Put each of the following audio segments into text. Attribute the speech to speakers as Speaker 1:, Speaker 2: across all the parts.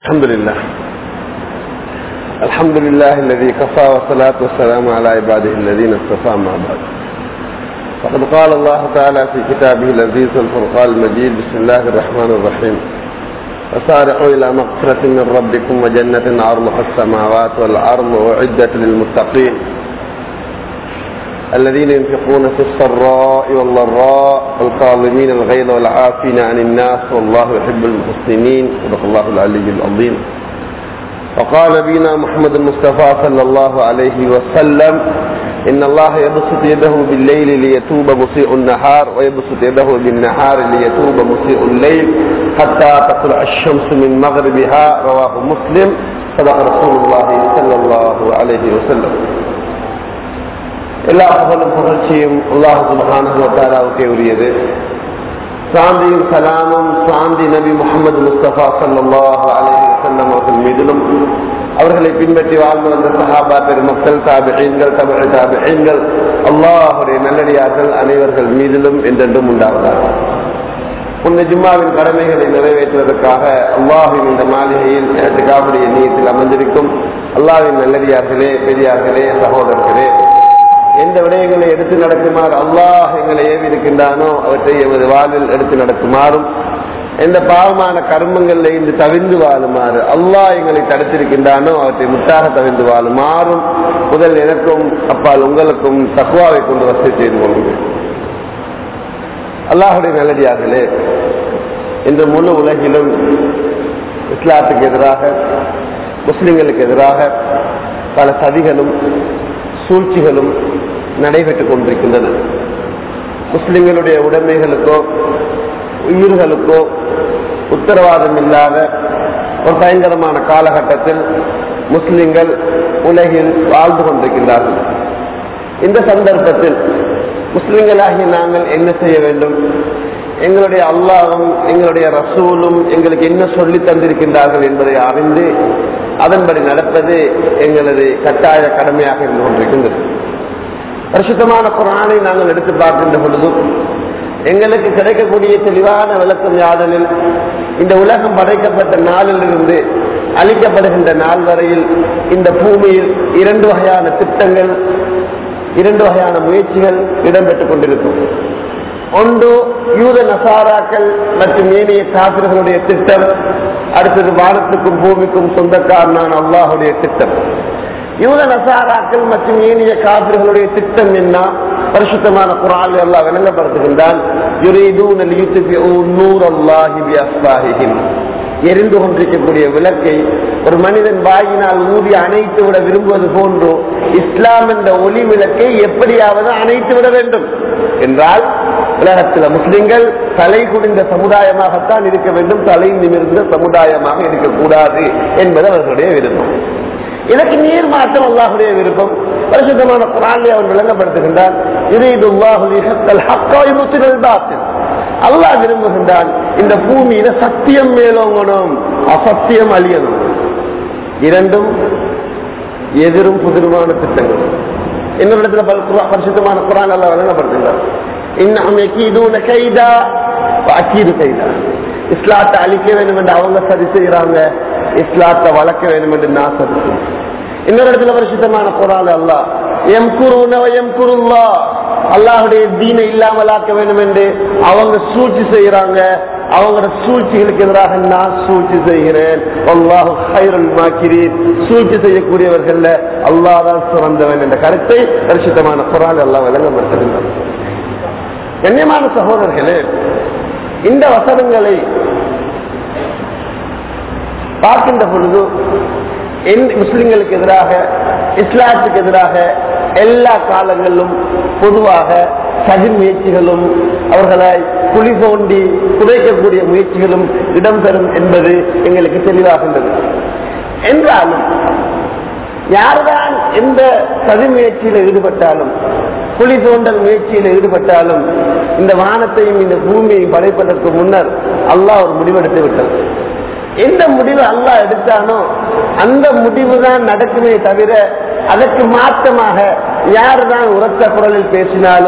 Speaker 1: الحمد لله الحمد لله الذي كفى والصلاة والسلام على عباده الذين اصطفى مع بعد فقد قال الله تعالى في كتابه العزيز الفرقان المجيد بسم الله الرحمن الرحيم فسارعوا إلى مغفرة من ربكم وجنة عرضها السماوات والأرض أعدت للمتقين الذين ينفقون في السراء والضراء والكاظمين الغيظ والعافين عن الناس والله يحب المحسنين صدق الله العلي العظيم وقال نبينا محمد المصطفى صلى الله عليه وسلم إن الله يبسط يده بالليل ليتوب مسيء النهار ويبسط يده بالنهار ليتوب مسيء الليل حتى تطلع الشمس من مغربها رواه مسلم صدق رسول الله صلى الله عليه وسلم எல்லா புகழும் புகழ்ச்சியும் அல்லாஹ் சுபஹானுக்கு உரியது சாந்தியும் சலாமும் சாந்தி நபி முகமது முஸ்தபா சல்லாஹ் அலஹி வசல்லம் அவர்கள் மீதிலும் அவர்களை பின்பற்றி வாழ்ந்து வந்த சஹாபா பெருமக்கள் தாபிகள் தமிழ் தாபிகள் அல்லாஹுடைய நல்லடியார்கள் அனைவர்கள் மீதிலும் என்றென்றும் உண்டாவதாக புனித ஜும்மாவின் கடமைகளை நிறைவேற்றுவதற்காக அல்லாஹின் இந்த மாளிகையில் காவுடைய நீயத்தில் அமர்ந்திருக்கும் அல்லாவின் நல்லடியார்களே பெரியார்களே சகோதரர்களே எந்த விடயங்களை எடுத்து நடக்குமாறு அல்லாஹ் எங்களை ஏவி இருக்கின்றானோ அவற்றை எமது வாழ்வில் எடுத்து நடக்குமாறும் எந்த பாவமான கர்மங்களில் இன்று தவிர்ந்து வாழுமாறு அல்லாஹ் எங்களை தடுத்திருக்கின்றானோ அவற்றை முற்றாக தவிர்ந்து வாழுமாறும் முதல் எனக்கும் அப்பால் உங்களுக்கும் தக்குவாவை கொண்டு வசதி செய்து கொள்கிறேன் அல்லாஹுடைய நல்லடியார்களே இன்று முழு உலகிலும் இஸ்லாத்துக்கு எதிராக முஸ்லிம்களுக்கு எதிராக பல சதிகளும் சூழ்ச்சிகளும் நடைபெற்றுக் கொண்டிருக்கின்றன முஸ்லிம்களுடைய உடைமைகளுக்கோ உயிர்களுக்கோ உத்தரவாதம் இல்லாத ஒரு பயங்கரமான காலகட்டத்தில் முஸ்லிம்கள் உலகில் வாழ்ந்து கொண்டிருக்கின்றார்கள் இந்த சந்தர்ப்பத்தில் முஸ்லிம்களாகிய நாங்கள் என்ன செய்ய வேண்டும் எங்களுடைய அல்லாவும் எங்களுடைய ரசூலும் எங்களுக்கு என்ன சொல்லி தந்திருக்கின்றார்கள் என்பதை அறிந்து அதன்படி நடப்பது எங்களது கட்டாய கடமையாக இருந்து கொண்டிருக்கின்றது பரிசுத்தமான குரானை நாங்கள் எடுத்து பார்க்கின்ற பொழுதும் எங்களுக்கு கிடைக்கக்கூடிய தெளிவான விளக்கம் யாதனில் இந்த உலகம் படைக்கப்பட்ட நாளிலிருந்து அளிக்கப்படுகின்ற நாள் வரையில் இந்த பூமியில் இரண்டு வகையான திட்டங்கள் இரண்டு வகையான முயற்சிகள் இடம்பெற்றுக் கொண்டிருக்கும் ஒன்று யூத நசாராக்கள் மற்றும் ஏனைய காப்பிர்களுடைய திட்டம் அடுத்தது வானத்துக்கும் பூமிக்கும் சொந்தக்காரனான அல்லாஹுடைய திட்டம் யூத நசாராக்கள் மற்றும் ஏனைய காப்பிர்களுடைய திட்டம் என்ன பரிசுத்தமான குரான் எல்லாம் விளங்கப்படுத்துகின்றான் எரிந்து கொண்டிருக்கக்கூடிய விளக்கை ஒரு மனிதன் வாயினால் ஊதி அணைத்து விட விரும்புவது போன்றோ இஸ்லாம் என்ற ஒளி விளக்கை எப்படியாவது அணைத்து விட வேண்டும் என்றால் உலகத்தில் முஸ்லிம்கள் தலை குடிந்த சமுதாயமாகத்தான் இருக்க வேண்டும் தலை நிமிர்ந்த சமுதாயமாக இருக்கக்கூடாது என்பது அவர்களுடைய விருப்பம் இதற்கு நீர் மாற்றம் அல்லாஹுடைய விருப்பம் பரிசுத்தமான குரானை அவன் விளங்கப்படுத்துகின்றான் அல்லாஹ் விரும்புகின்றான் இந்த பூமியில சத்தியம் மேலோங்கணும் அசத்தியம் அழியணும் இரண்டும் எதிரும் புதிருமான திட்டங்கள் இன்னொரு இடத்துல பரிசுத்தமான குரான் அல்ல வழங்கப்படுத்துகிறார் இஸ்லாத்தை அழிக்க வேண்டும் என்று அவங்க சரி செய்யறாங்க இஸ்லாத்தை வளர்க்க வேண்டும் என்று நான் சரி இன்னொரு இடத்துல பரிசுத்தமான குரான் அல்லா எம் குரு எம் குருல்லா அல்லாஹுடைய தீனை இல்லாமலாக்க வேண்டும் என்று அவங்க சூழ்ச்சி செய்யறாங்க அவங்களோட சூழ்ச்சிகளுக்கு எதிராக நான் சூழ்ச்சி செய்கிறேன் அல்லாஹு ஹைரல் சூழ்ச்சி செய்யக்கூடியவர்கள் அல்லாஹ் தான் சிறந்தவன் என்ற கருத்தை பரிசுத்தமான குரான் எல்லாம் விளங்கப்படுத்துகின்றன கண்ணியமான சகோதரர்களே இந்த வசனங்களை பார்க்கின்ற பொழுது முஸ்லிம்களுக்கு எதிராக இஸ்லாத்துக்கு எதிராக எல்லா காலங்களிலும் பொதுவாக சதி முயற்சிகளும் அவர்களை குழி தோண்டி குறைக்கக்கூடிய முயற்சிகளும் இடம்பெறும் என்பது எங்களுக்கு தெளிவாகின்றது என்றாலும் யார்தான் எந்த சதி முயற்சியில் ஈடுபட்டாலும் குழி தோண்டல் முயற்சியில் ஈடுபட்டாலும் இந்த வானத்தையும் இந்த பூமியையும் படைப்பதற்கு முன்னர் அல்லாஹ் ஒரு முடிவெடுத்து விட்டது எந்த முடிவு அல்லாஹ் எடுத்தானோ அந்த முடிவு தான் நடக்குமே தவிர அதற்கு மாற்றமாக யார் தான் உரத்த குரலில் பேசினாலும்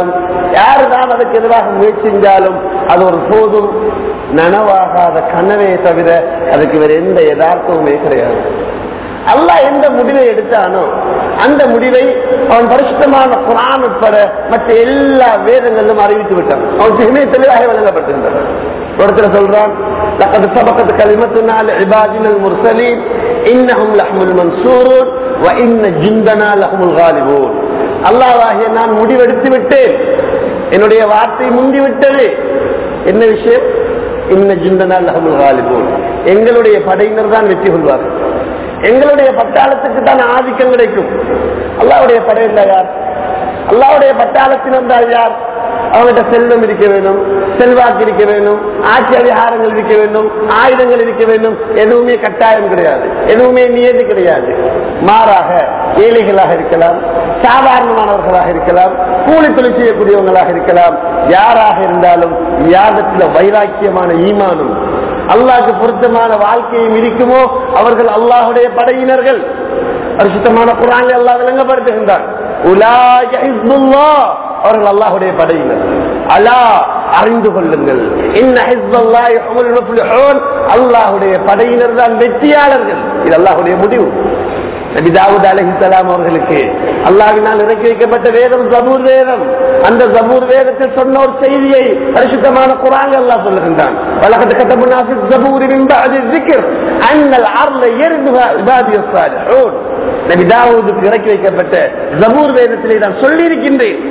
Speaker 1: யாருதான் அதுக்கு எதிராக முயற்சி செஞ்சாலும் அது ஒரு போதும் நனவாகாத கனவே தவிர அதுக்கு வேற எந்த யதார்த்தமுமே கிடையாது அல்லாஹ் எந்த முடிவை எடுத்தானோ அந்த முடிவை அவன் பரிசுத்தமான குரான் உட்பட மற்ற எல்லா வேதங்களிலும் அறிவித்து விட்டான் அவன் மிக தெளிவாக வழங்கப்பட்டிருந்தான் ஒருத்தர் சொல்றான் لقد سبقت كلمتنا لعبادنا المرسلين انهم لحم المنصورون وان جندنا لهم الغالبون அல்லாஹ்வாகிய நான் முடிவெடுத்து விட்டேன் என்னுடைய வார்த்தை முந்தி விட்டது என்ன விஷயம் இன்ன ஜிந்தனா லஹமுல் காலிபூன் எங்களுடைய படையினர் தான் வெற்றி கொள்வார்கள் எங்களுடைய பட்டாளத்துக்கு தான் ஆதிக்கம் கிடைக்கும் அல்லாவுடைய படை என்றால் யார் அல்லாவுடைய பட்டாளத்தினர் என்றால் யார் அவங்ககிட்ட செல்வம் இருக்க வேண்டும் செல்வாக்கு இருக்க வேண்டும் ஆட்சி அதிகாரங்கள் இருக்க வேண்டும் ஆயுதங்கள் இருக்க வேண்டும் எதுவுமே கட்டாயம் கிடையாது எதுவுமே நியதி கிடையாது மாறாக ஏழைகளாக இருக்கலாம் சாதாரணமானவர்களாக இருக்கலாம் கூலி தொழில் செய்யக்கூடியவங்களாக இருக்கலாம் யாராக இருந்தாலும் யாதத்தில் வைராக்கியமான ஈமானும் அல்லாஹ்க்கு பொருத்தமான வாழ்க்கையும் இருக்குமோ அவர்கள் அல்லாஹுடைய படையினர்கள் பரிசுத்தமான குரான் அல்லாஹ் விளங்கப்படுத்துகின்றான் உலாய ஹிஸ்புல்லாஹ் அவர்கள் அல்லாஹுடைய படையினர் அலா அறிந்து கொள்ளுங்கள் இன்ன ஹிஸ்பல்லாஹி ஹுமுல் முஃப்லிஹூன் அல்லாஹ்வுடைய படையினர் தான் வெற்றியாளர்கள் இது அல்லாஹ்வுடைய முடிவு நபி தாவூத் அலைஹிஸ்ஸலாம் அவர்களுக்கு அல்லாஹ்வினால் இறக்கி வைக்கப்பட்ட வேதம் ஜபூர் வேதம் அந்த ஜபூர் வேதத்தில் சொன்ன ஒரு செய்தியை பரிசுத்தமான குரான் அல்லாஹ் சொல்லுகின்றான் வலகத் கதபுனா ஃபி ஜபூரி மின் பஅதி ذிக்ர் அன்னல் அர்ல யர்துஹா இபாதியஸ் ஸாலிஹூன் நபி தாவூதுக்கு இறக்கி வைக்கப்பட்ட ஜபூர் வேதத்திலே நான் சொல்லி இருக்கின்றேன்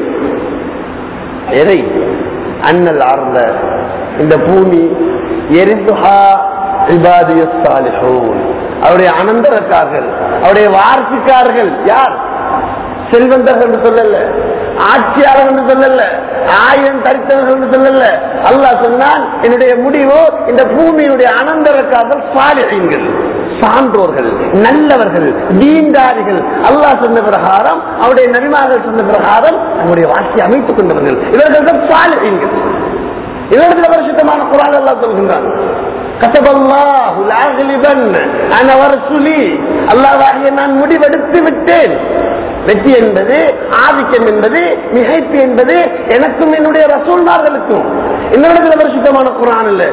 Speaker 1: எதை அன்னல் அர்ல இந்த பூமி எரிந்துஹா இபாதியஸ் ஸாலிஹூன் அவருடைய அனந்தரக்காரர்கள் அவருடைய வாரிசுக்காரர்கள் யார் செல்வந்தர்கள் என்று சொல்லல ஆட்சியாளர் என்று சொல்லல ஆயிரம் தரித்தவர்கள் என்று சொல்லல அல்லாஹ் சொன்னால் என்னுடைய முடிவு இந்த பூமியினுடைய அனந்தரக்காரர்கள் சாலிகள் சான்றோர்கள் நல்லவர்கள் தீண்டாரிகள் அல்லாஹ் சொன்ன பிரகாரம் அவருடைய நபிமார்கள் சொன்ன பிரகாரம் நம்முடைய வாழ்க்கையை அமைத்துக் கொண்டவர்கள் இவர்கள் தான் சாலிகள் இவரிடத்தில் பரிசுத்தமான குரான் எல்லாம் சொல்கின்றான் அல்லாவாகிய நான் முடிவெடுத்து விட்டேன் வெற்றி என்பது ஆதிக்கம் என்பது மிகைப்பு என்பது எனக்கும் என்னுடைய ரசூல்மார்களுக்கும் இன்னொரு பரிசுத்தமான குரான் இல்ல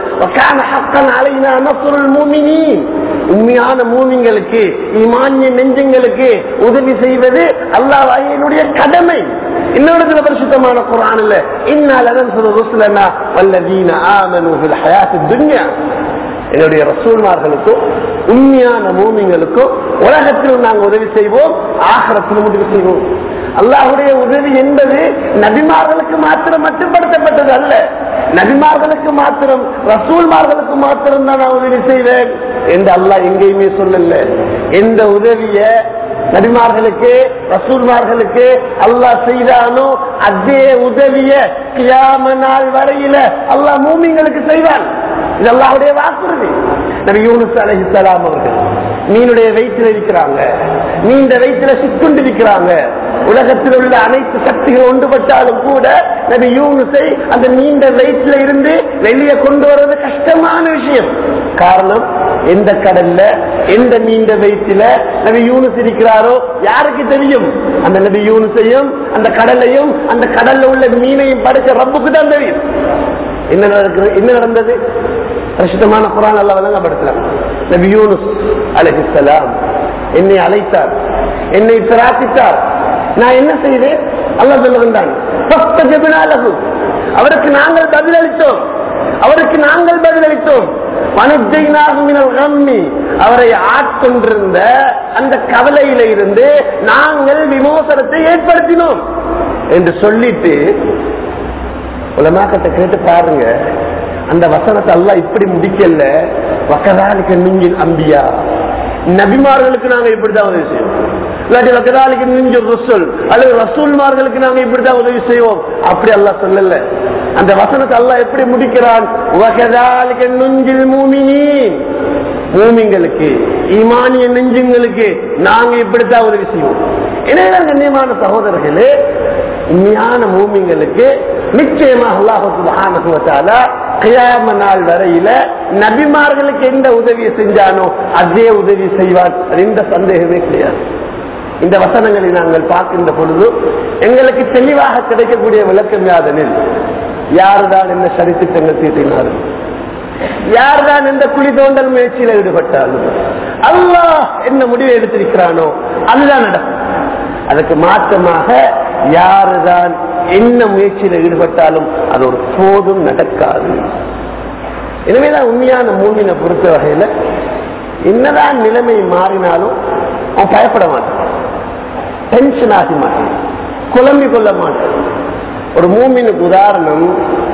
Speaker 1: உண்மையான மூமிங்களுக்கு இமானிய நெஞ்சங்களுக்கு உதவி செய்வது அல்லாவாகியனுடைய கடமை இன்னொரு பரிசுத்தமான குரான் இல்ல இன்னால் ருசுலனா வல்லதீன ஆமனு ஃபில் ஹயாத்து துன்யா என்னுடைய ரசூல்மார்களுக்கும் உண்மையான மூமிங்களுக்கும் உலகத்திலும் நாங்கள் உதவி செய்வோம் ஆகரத்திலும் உதவி செய்வோம் அல்லாஹுடைய உதவி என்பது நபிமார்களுக்கு மாத்திரம் மட்டுப்படுத்தப்பட்டது அல்ல நபிமார்களுக்கு மாத்திரம் ரசூல்மார்களுக்கு மாத்திரம் தான் நான் உதவி செய்வேன் என்று அல்லாஹ் எங்கேயுமே சொல்லல எந்த உதவிய நபிமார்களுக்கு ரசூல்மார்களுக்கு அல்லாஹ் செய்தானோ அதே உதவிய கியாம நாள் வரையில அல்லாஹ் மூமிங்களுக்கு செய்வான் இது அல்லாஹுடைய வாக்குறுதி நபி யூனுஸ் அலஹிசலாம் அவர்கள் மீனுடைய வயிற்றில் இருக்கிறாங்க நீண்ட வயிற்றில சிக்குண்டு இருக்கிறாங்க உலகத்தில் உள்ள அனைத்து சக்திகள் ஒன்றுபட்டாலும் கூட நபி யூனுஸை அந்த நீண்ட வயிற்றில இருந்து வெளியே கொண்டு வர்றது கஷ்டமான விஷயம் காரணம் எந்த கடல்ல எந்த நீண்ட வயிற்றில நபி யூனுஸ் இருக்கிறாரோ யாருக்கு தெரியும் அந்த நபி யூனுஸையும் அந்த கடலையும் அந்த கடல்ல உள்ள மீனையும் படைச்ச ரப்புக்கு தான் தெரியும் என்ன நடக்குது என்ன நடந்தது பிரசித்தமான குரான் அல்ல வழங்கப்படுத்தலாம் நபி யூனுஸ் அலஹிசலாம் என்னை அழைத்தார் என்னை பிரார்த்தித்தார் நான் என்ன செய்தேன் அல்ல சொல்லுகின்றான் அவருக்கு நாங்கள் பதிலளித்தோம் அவருக்கு நாங்கள் பதிலளித்தோம் அவரை ஆட்கொண்டிருந்த அந்த கவலையில இருந்து நாங்கள் விமோசனத்தை ஏற்படுத்தினோம் என்று சொல்லிட்டு உலமாக்கத்தை கேட்டு பாருங்க அந்த வசனத்தை அல்ல இப்படி முடிக்கல வக்கதாலிக்க நீங்கள் அம்பியா நபிமார்களுக்கு நாங்க இப்படிதான் உதவி செய்வோம் இல்லாட்டி வக்கதாலிக்கு மிஞ்ச ரசூல் அல்லது ரசூல்மார்களுக்கு நாங்க இப்படிதான் உதவி செய்வோம் அப்படி அல்ல சொல்லல அந்த வசனத்தை அல்ல எப்படி முடிக்கிறான் வகதாலிக்க நுஞ்சில் மூமினி மூமிங்களுக்கு ஈமானிய நெஞ்சுங்களுக்கு நாங்க இப்படித்தான் உதவி செய்வோம் எனவே கண்ணியமான சகோதரர்களே உண்மையான மூமிங்களுக்கு நிச்சயமாக அல்லாஹால கியாம நாள் வரையில நபிமார்களுக்கு எந்த உதவியை செஞ்சானோ அதே உதவி செய்வார் அது எந்த சந்தேகமே கிடையாது இந்த வசனங்களை நாங்கள் பார்க்கின்ற பொழுது எங்களுக்கு தெளிவாக கிடைக்கக்கூடிய விளக்கம் யாதெனில் யாருதான் என்ன சரித்திட்டங்கள் தீட்டினார்கள் யார்தான் இந்த குழி தோண்டல் முயற்சியில் ஈடுபட்டாலும் அல்லாஹ் என்ன முடிவை எடுத்திருக்கிறானோ அதுதான் நடக்கும் அதுக்கு மாற்றமாக யாருதான் என்ன முயற்சியில் ஈடுபட்டாலும் அது ஒரு போதும் நடக்காது எனவேதான் உண்மையான மூமினை பொறுத்த வகையில என்னதான் நிலைமை மாறினாலும் அவன் பயப்பட மாட்டான் டென்ஷன் ஆக மாட்டான் குழம்பி கொள்ள மாட்டான் ஒரு மூமினுக்கு உதாரணம்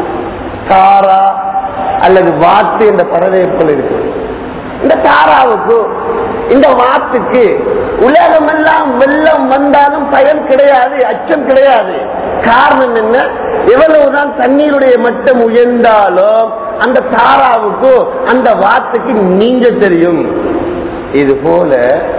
Speaker 1: காரா அல்லது வாத்து என்ற பறவை போல இருக்கு இந்த தாராவுக்கு இந்த வாத்துக்கு உலகம் எல்லாம் வெள்ளம் வந்தாலும் பயன் கிடையாது அச்சம் கிடையாது காரணம் என்ன எவ்வளவுதான் தண்ணீருடைய மட்டம் உயர்ந்தாலும் அந்த தாராவுக்கு அந்த வாத்துக்கு நீங்க தெரியும் இது போல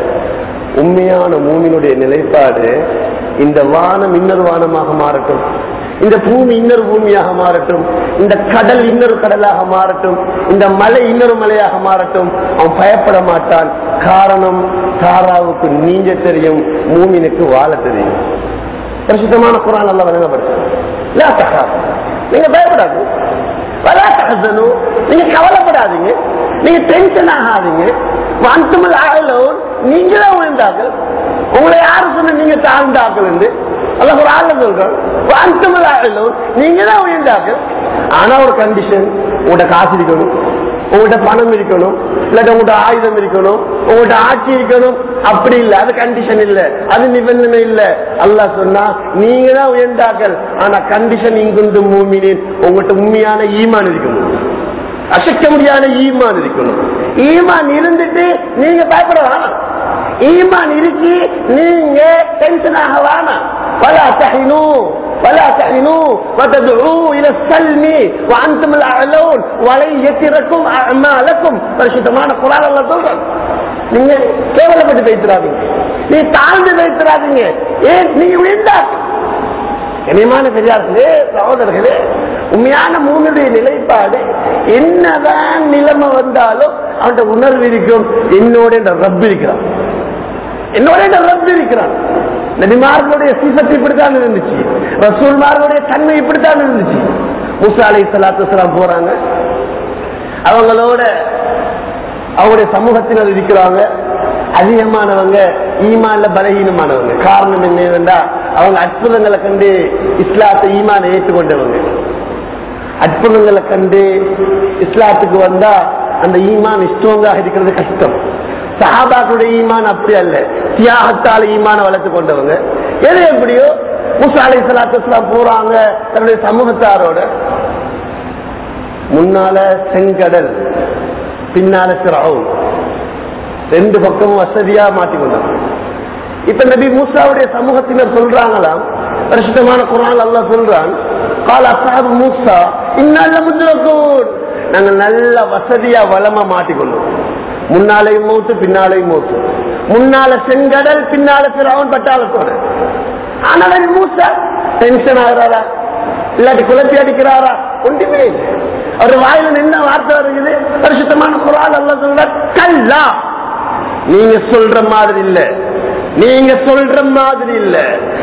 Speaker 1: உண்மையான மூமினுடைய நிலைப்பாடு இந்த வானம் இன்னொரு வானமாக மாறட்டும் இந்த பூமி இன்னொரு பூமியாக மாறட்டும் இந்த கடல் இன்னொரு கடலாக மாறட்டும் இந்த மலை இன்னொரு மலையாக மாறட்டும் அவன் பயப்பட மாட்டான் காரணம் தாராவுக்கு நீங்க தெரியும் மூமினுக்கு வாழ தெரியும் பிரசித்தமான குரான் நல்லா வழங்கப்படுத்த நீங்க பயப்படாது வலாத்தகசனும் நீங்க கவலைப்படாதீங்க நீங்க டென்ஷன் ஆகாதீங்க வாந்தமல் ஆகலோன் நீங்களும் விழுந்தார்கள் உங்களை யாரு சொன்ன நீங்க தாழ்ந்தார்கள் என்று அல்ல ஒரு ஆள் சொல்றோம் வாந்தமல் ஆகலோன் நீங்க தான் உயர்ந்தார்கள் ஆனா ஒரு கண்டிஷன் உங்கள்கிட்ட காசு இருக்கணும் உங்கள்கிட்ட பணம் இருக்கணும் இல்லாட்ட உங்கள்கிட்ட ஆயுதம் இருக்கணும் உங்கள்கிட்ட ஆட்சி இருக்கணும் அப்படி இல்ல அது கண்டிஷன் இல்ல அது நிபந்தனை இல்ல அல்லா சொன்னா நீங்க தான் உயர்ந்தார்கள் ஆனா கண்டிஷன் இங்குண்டு மூமினின் உங்கள்கிட்ட உண்மையான ஈமான் இருக்கணும் அசைக்க முடியாத ஈமான் இருக்கணும் ஈமான் இருந்துட்டு நீங்க பயப்பட வேணாம் ஈமான் இருக்கு நீங்க டென்ஷன் ஆக வேணாம் ولا تهنوا ولا تهنوا وتدعوا الى السلم وانتم الاعلون ولن يتركم اعمالكم பரிசுத்தமான குரான் அல்லாஹ் சொல்றான் நீங்க கேவலப்பட்டு வைத்திராதீங்க நீ தாழ்ந்து வைத்திராதீங்க ஏன் நீங்க உயர்ந்தார்கள் கனியமான பெரியார்களே சகோதரர்களே உண்மையான மூணுடைய நிலைப்பாடு என்னதான் நிலைமை வந்தாலும் அவன்கிட்ட உணர்வு இருக்கும் என்னோட இந்த ரப் இருக்கிறான் என்னோட இந்த ரப் இருக்கிறான் நபிமார்களுடைய சிபத்து இப்படித்தான் இருந்துச்சு ரசூல்மார்களுடைய தன்மை இப்படித்தான் இருந்துச்சு முசா அலை சலாத்து போறாங்க அவங்களோட அவங்களுடைய சமூகத்தினர் இருக்கிறாங்க அதிகமானவங்க ஈமான்ல பலகீனமானவங்க காரணம் என்னவென்றா அவங்க அற்புதங்களை கண்டு இஸ்லாத்தை ஈமான ஏற்றுக்கொண்டவங்க அற்புதங்களை கண்டு இஸ்லாத்துக்கு வந்தா அந்த ஈமான் ஸ்ட்ராங்காக இருக்கிறது கஷ்டம் சஹாபாக்களுடைய ஈமான் அப்படி அல்ல தியாகத்தால் ஈமான வளர்த்து கொண்டவங்க எது எப்படியோ முசா அலை சலாத்து போறாங்க தன்னுடைய சமூகத்தாரோட முன்னால செங்கடல் பின்னால சிறாவும் ரெண்டு பக்கமும் வசதியா மாட்டிக்கொண்டாங்க இப்ப நபி மூசாவுடைய சமூகத்தினர் சொல்றாங்களாம் பரிசுத்தமான குரான் அல்லா சொல்றான் கால அசாபு மூசா இன்னால முந்திரக்கூர் நாங்க நல்ல வசதியா வளமா மாட்டிக்கொள்ளும் முன்னாலையும் மூத்து பின்னாலையும் மூத்து முன்னால செங்கடல் பின்னால சிறாவன் பட்டாளத்தோட ஆனா மூசா டென்ஷன் ஆகிறாரா இல்லாட்டி குழப்பி அடிக்கிறாரா ஒன்றுமே இல்லை அவர் வாயில என்ன வார்த்தை வருகிறது பரிசுத்தமான குரான் அல்ல சொல்ற கல்லா நீங்க சொல்ற மாதிரி இல்ல நீங்க சொல்ற மாதிரி இல்ல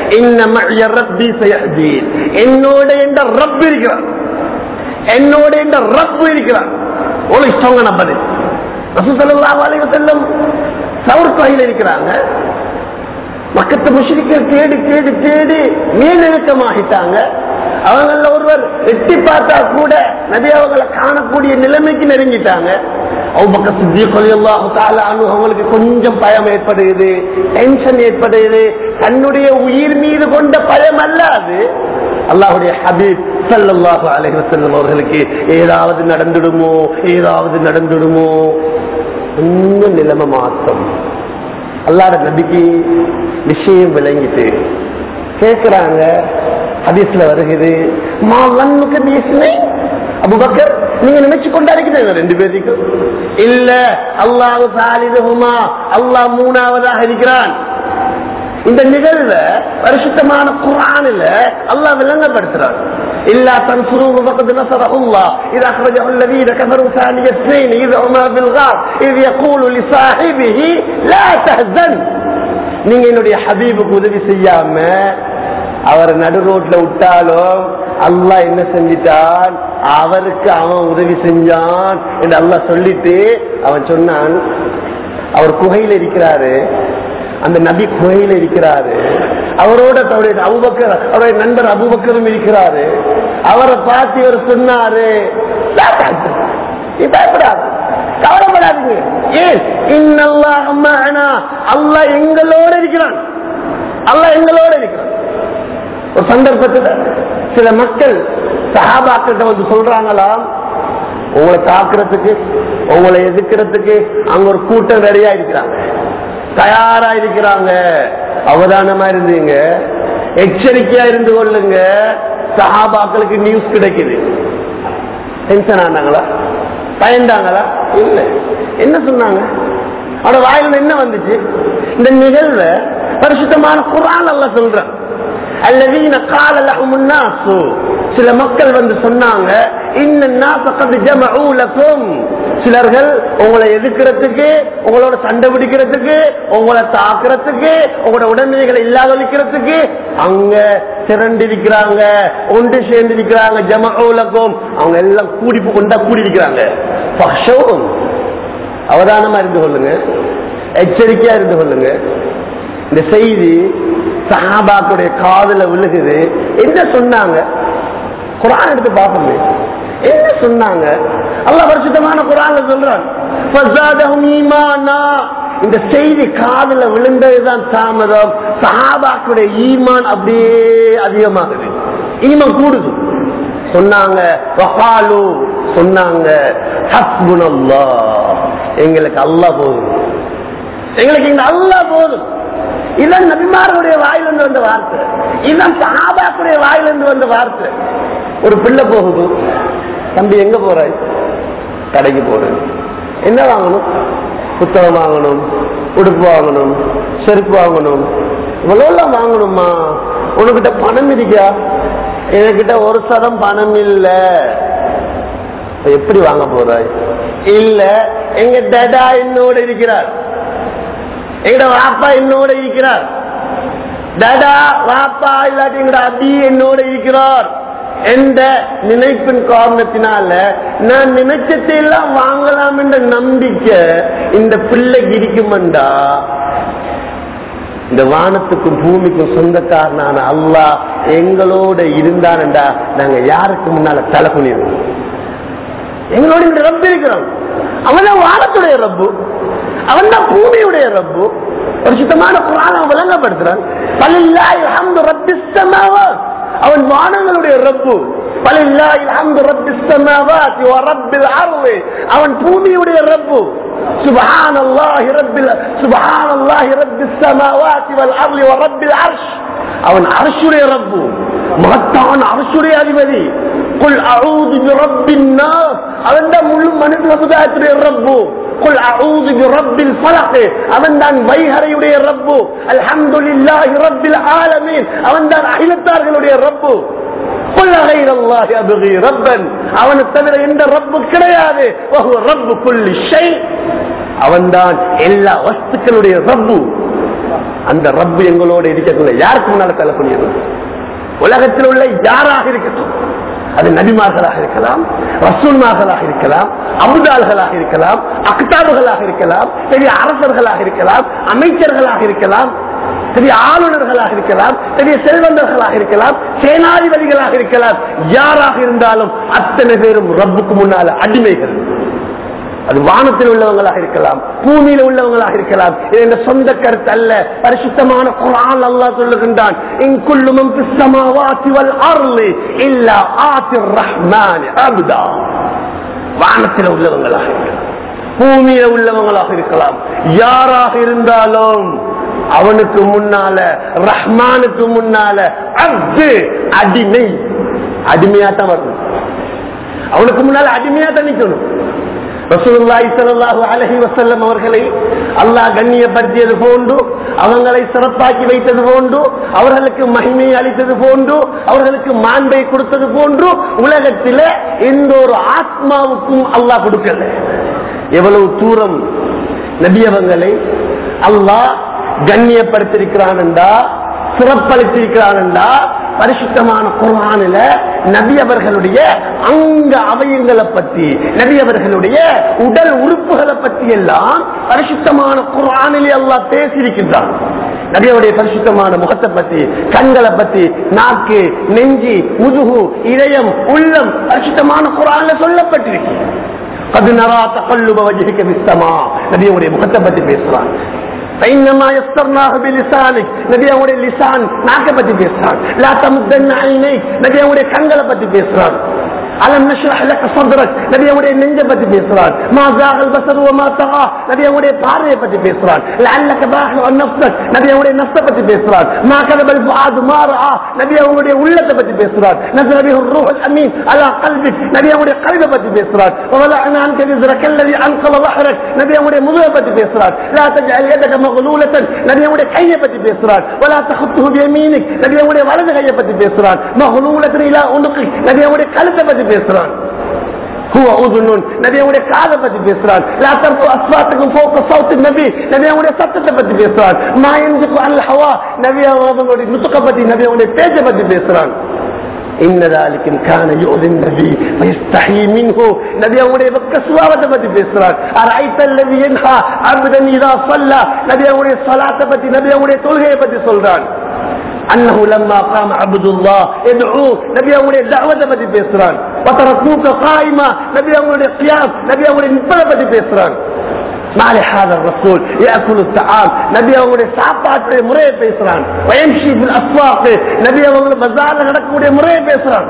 Speaker 1: என்னோட என்ற ரப் இருக்கிறான் என்னோட என்ற ரப் இருக்கிறான் ஒரு இஷ்டங்க நம்பது செல்லும் சவுர் கோயில் இருக்கிறாங்க மக்கத்து முஷிரிக்கர் தேடி தேடி தேடி மேலிழக்கமாகிட்டாங்க அவங்கள ஒருவர் எட்டி பார்த்தா கூட நபி அவங்களை காணக்கூடிய நிலைமைக்கு நெருங்கிட்டாங்க அவங்களுக்கு கொஞ்சம் பயம் ஏற்படுகிறது டென்ஷன் ஏற்படுகிறது தன்னுடைய உயிர் மீது கொண்ட பயம் அல்ல அது அல்லாஹுடைய ஹபீப் சல்லாஹு அலைவசல்லம் அவர்களுக்கு ஏதாவது நடந்துடுமோ ஏதாவது நடந்துடுமோ இன்னும் நிலைமை மாற்றம் அல்லாட நபிக்கு விஷயம் விளங்கிட்டு கேட்கிறாங்க ஹதீஸ்ல வருகிறது மா வன்முக பேசினே அபுபக்கர் நீங்க நினைச்சு கொண்டாடிக்கிறீங்க ரெண்டு பேருக்கும் இல்ல அல்லாஹு சாலிதுமா அல்லாஹ் மூணாவதாக இருக்கிறான் இந்த நிகழ்வ பரிசுத்தமான குரானில் அல்லாஹ் விளங்கப்படுத்துறான் إلا تنصروه فقد نصره الله إذا أخرجه الذين كفروا ثاني اثنين إذ هما في الغار إذ يقول لصاحبه لا تهزن நீங்க என்னுடைய ஹபீபுக்கு உதவி செய்யாம அவர் நடு ரோட்ல விட்டாலும் அல்லாஹ் என்ன செஞ்சிட்டான் அவருக்கு அவன் உதவி செஞ்சான் என்று அல்லாஹ் சொல்லிட்டு அவன் சொன்னான் அவர் குகையில இருக்கிறாரு அந்த நபி குகையில இருக்கிறாரு அவரோட தன்னுடைய அபுபக்கர் அவருடைய நண்பர் அபுபக்கரும் இருக்கிறாரு அவரை பார்த்து இவர் சொன்னாரு "லா தஹ்சன், நீ பயப்படாது கவலைப்படாதீங்க ஏன் இன்னல்லாஹ் மஅனா அல்லாஹ் எங்களோட இருக்கிறான் அல்லாஹ் எங்களோட இருக்கிறான் ஒரு சந்தர்ப்பத்துல சில மக்கள் சஹாபாக்கிட்ட வந்து சொல்றாங்களாம் உங்களை தாக்குறதுக்கு உங்களை எதிர்க்கிறதுக்கு அங்க ஒரு கூட்டம் ரெடியா இருக்கிறாங்க தயாரா இருக்கிறாங்க அவதானமா இருந்தீங்க எச்சரிக்கையா இருந்து கொள்ளுங்க சஹாபாக்களுக்கு நியூஸ் கிடைக்குது டென்ஷன் ஆனாங்களா பயந்தாங்களா இல்ல என்ன சொன்னாங்க அவரோட வாயில என்ன வந்துச்சு இந்த நிகழ்வை பரிசுத்தமான குரான் அல்ல சொல்றான் அல்லதீன கால லஹுமுன் நாசு சில மக்கள் வந்து சொன்னாங்க இன்ன நாச கத் ஜமஊ லகும் சிலர்கள் உங்களை எதிர்க்கிறதுக்கு உங்களோட சண்டை பிடிக்கிறதுக்கு உங்களை தாக்குறதுக்கு உங்களோட உடனடிகளை இல்லாதொழிக்கிறதுக்கு அங்க திரண்டிருக்கிறாங்க ஒன்று சேர்ந்திருக்கிறாங்க ஜமஊலக்கும் அவங்க எல்லாம் கூடி கொண்டா கூடி இருக்கிறாங்க ஃபஹ்ஷவும். அவதானமா இருந்து கொள்ளுங்க எச்சரிக்கையா இருந்து கொள்ளுங்க இந்த செய்தி சஹாபாக்குடைய காதுல விழுகுது என்ன சொன்னாங்க குரான் எடுத்து பார்ப்போமே என்ன சொன்னாங்க அல்லாஹ் பரிசுத்தமான குரான்ல சொல்றான் ஃபஸாதஹும் ஈமானா இந்த செய்தி காதுல விழுந்ததுதான் தாமதம் சஹாபாக்குடைய ஈமான் அப்படியே அதிகமாகுது ஈமான் கூடுது சொன்னாங்க வஹாலு சொன்னாங்க ஹஸ்புனல்லாஹ் எங்களுக்கு அல்லாஹ் போதும் எங்களுக்கு இந்த அல்லாஹ் போதும் இதான் நபிமார்களுடைய வாயிலிருந்து வந்த வார்த்தை இதுதான் சஹாபாக்குடைய வாயிலிருந்து வந்த வார்த்தை ஒரு பிள்ளை போகுது தம்பி எங்க போறாய் கடைக்கு போறேன் என்ன வாங்கணும் புத்தகம் வாங்கணும் உடுப்பு வாங்கணும் செருப்பு வாங்கணும் இவ்வளவு எல்லாம் வாங்கணுமா உனக்கிட்ட பணம் இருக்கா என்கிட்ட ஒரு சதம் பணம் இல்ல இப்ப எப்படி வாங்க போறாய் இல்ல எங்க டடா என்னோட இருக்கிறார் எங்கட வாப்பா என்னோட இருக்கிறார் டடா வாப்பா இல்லாட்டி எங்கட அபி என்னோட இருக்கிறார் என்ற நினைப்பின் காரணத்தினால நான் நினைச்சதை எல்லாம் வாங்கலாம் என்ற நம்பிக்கை இந்த பிள்ளைக்கு இருக்குமெண்டா இந்த வானத்துக்கும் பூமிக்கும் சொந்தக்காரனான அல்லாஹ் எங்களோட இருந்தான்டா நாங்க யாருக்கு முன்னால தலை குனிவோம் எங்களோட இந்த ரப்பு இருக்கிறோம் அவன் தான் வானத்துடைய ரப்பு அவன் தான் பூமியுடைய ரப்பு ஒரு சுத்தமான குரான விளங்கப்படுத்துறான் பலில்லாஹி அல்ஹம்து ரப்பிஸ் ஸமாவாத் அவன் வானங்களுடைய ரப்பு பலில்லாஹி அல்ஹம்து ரப்பிஸ் ஸமாவாத் வ ரப்பில் அர்தி அவன் பூமியுடைய ரப்பு சுப்ஹானல்லாஹி ரப்பில் சுப்ஹானல்லாஹி ரப்பிஸ் ஸமாவாத் வல் அர்தி வ ரப்பில் அர்ஷ் அவன் அரசுடைய ரப்பு மகத்தான அரசுடைய அதிபதி குல் அஊது பிரப்பின் நாஸ் அவன் தான் முழு மனித சமுதாயத்துடைய ரப்பு குல் அஊது பிரப்பில் ஃபலக் அவன் தான் வைஹரையுடைய ரப்பு அல்ஹம்துலில்லாஹி ரப்பில் ஆலமீன் அவன் தான் அகிலத்தார்களுடைய ரப்பு குல் غير الله ابغي ربا அவனை தவிர எந்த ரப்பு கிடையாது وهو رب كل شيء அவன்தான் எல்லா வஸ்துக்களுடைய ரப்பு அந்த ரப்பு எங்களோட இருக்கக்குள்ள யாருக்கு முன்னால தள்ளக்கூடியது உலகத்தில் உள்ள யாராக இருக்கட்டும் அது நபிமார்களாக இருக்கலாம் ரசூல்மார்களாக இருக்கலாம் அபுதால்களாக இருக்கலாம் அக்தாபுகளாக இருக்கலாம் பெரிய அரசர்களாக இருக்கலாம் அமைச்சர்களாக இருக்கலாம் பெரிய ஆளுநர்களாக இருக்கலாம் பெரிய செல்வந்தர்களாக இருக்கலாம் சேனாதிபதிகளாக இருக்கலாம் யாராக இருந்தாலும் அத்தனை பேரும் ரப்புக்கு முன்னால அடிமைகள் அது வானத்தில் உள்ளவங்களாக இருக்கலாம் பூமியில உள்ளவங்களாக இருக்கலாம் இது என்ற சொந்த கருத்து அல்ல பரிசுத்தமான குரான் அல்லாஹ் சொல்லுகின்றான் இங்குள்ளுமும் பிஸ்ஸமாவாத்தி வல் அர்லி இல்லா ஆத்திர் ரஹ்மான் அப்தா வானத்தில் உள்ளவங்களாக இருக்கலாம் பூமியில உள்ளவங்களாக இருக்கலாம் யாராக இருந்தாலும் அவனுக்கு முன்னால ரஹ்மானுக்கு முன்னால அப்து அடிமை அடிமையாத்தான் வரணும் அவனுக்கு முன்னால அடிமையாத்தான் நிக்கணும் ரசூலுல்லாஹி ஸல்லல்லாஹு அலைஹி வஸல்லம் அவர்களை அல்லாஹ் கண்ணியப்படுத்தியது போன்று அவங்களை சிறப்பாக்கி வைத்தது போன்று அவர்களுக்கு மகிமையை அளித்தது போன்று அவர்களுக்கு மாண்பை கொடுத்தது போன்று உலகத்தில எந்த ஒரு ஆத்மாவுக்கும் அல்லாஹ் கொடுக்கல எவ்வளவு தூரம் நபியவங்களை அல்லாஹ் கண்ணியப்படுத்திருக்கிறான்டா சிறப்பளித்திருக்கிறான்டா பரிசுத்தமான குர்ஆனில நபி அவர்களுடைய அங்க அவயங்களை பத்தி நபி அவர்களுடைய உடல் உறுப்புகளை பத்தி எல்லாம் பரிசுத்தமான குர்ஆனிலே அல்லாஹ் பேசியிருக்கின்றான் நபியுடைய பரிசுத்தமான முகத்தை பத்தி கண்களை பத்தி நாக்கு நெஞ்சி முதுகு இதயம் உள்ளம் பரிசுத்தமான குரான்ல சொல்லப்பட்டிருக்கு அது நரா தகல்லுப வஜிக்க விஸ்தமா நபியுடைய முகத்தை பத்தி பேசுறான் فإنما يسرناه بلسانك نبي أولي اللسان நாக்க பத்தி பேசுறான் لا تمدن عينيك نبي أولي கண்களை பத்தி பேசுறான் அலம் நஷ்ரஹ் லக சத்ரக் நபி அவருடைய நெஞ்சை பத்தி பேசுறான் மா ஜாகல் பஸர் வ மா தகா நபி அவருடைய பார்வையை பத்தி பேசுறான் லஅல்லக பாஹு அன் நஃப்ஸக் நபி அவருடைய நஃப்ஸை பத்தி பேசுறான் மா கதபல் ஃபுஆத் மா ரஆ நபி அவருடைய உள்ளத்தை பத்தி பேசுறான் நஸல பிஹு الروح الامين على قلبك நபி அவருடைய கல்வை பத்தி பேசுறான் وولعنا عنك ذكرك الذي انقض ظهرك நபி அவருடைய முதுகை பத்தி பேசுறான் لا تجعل يدك مغلولة நபி அவருடைய கையை பத்தி பேசுறான் ولا تخطه بيمينك நபி அவருடைய வலது கையை பத்தி பேசுறான் مغلولة الى عنقك நபி அவருடைய கழுத்தை பத்தி பேசுறான் நபியுடைய காதை பத்தி பேசுறான் அஸ்வாத்துக்கும் போக்க சவுத்து நபி நபியுடைய சத்தத்தை பத்தி பேசுறான் மாயஞ்சுக்கு அல் ஹவா நபி அவங்களுடைய நுத்துக்க பத்தி நபியுடைய பேச்சை பத்தி பேசுறான் إن ذلك كان يؤذي النبي ويستحيي منه نبي أولي بك سوابة بتي بيسران أرأيت الذي ينهى عبدا إذا صلى نبي أولي الصلاة بتي نبي أولي تلغي بتي سلطان أنه لما قام عبد الله يدعوه نبي أولي الدعوة بدي بيسران وتركوك قائمة نبي أولي القيام نبي أولي نبلا بدي بيسران ما لهذا الرسول يأكل الطعام نبي أولي சாப்பாட்டு முறையை பேசுறான் ويمشي في الأسواق نبي أولي பஜார்ல நடக்கக்கூடிய முறையை பேசுறான்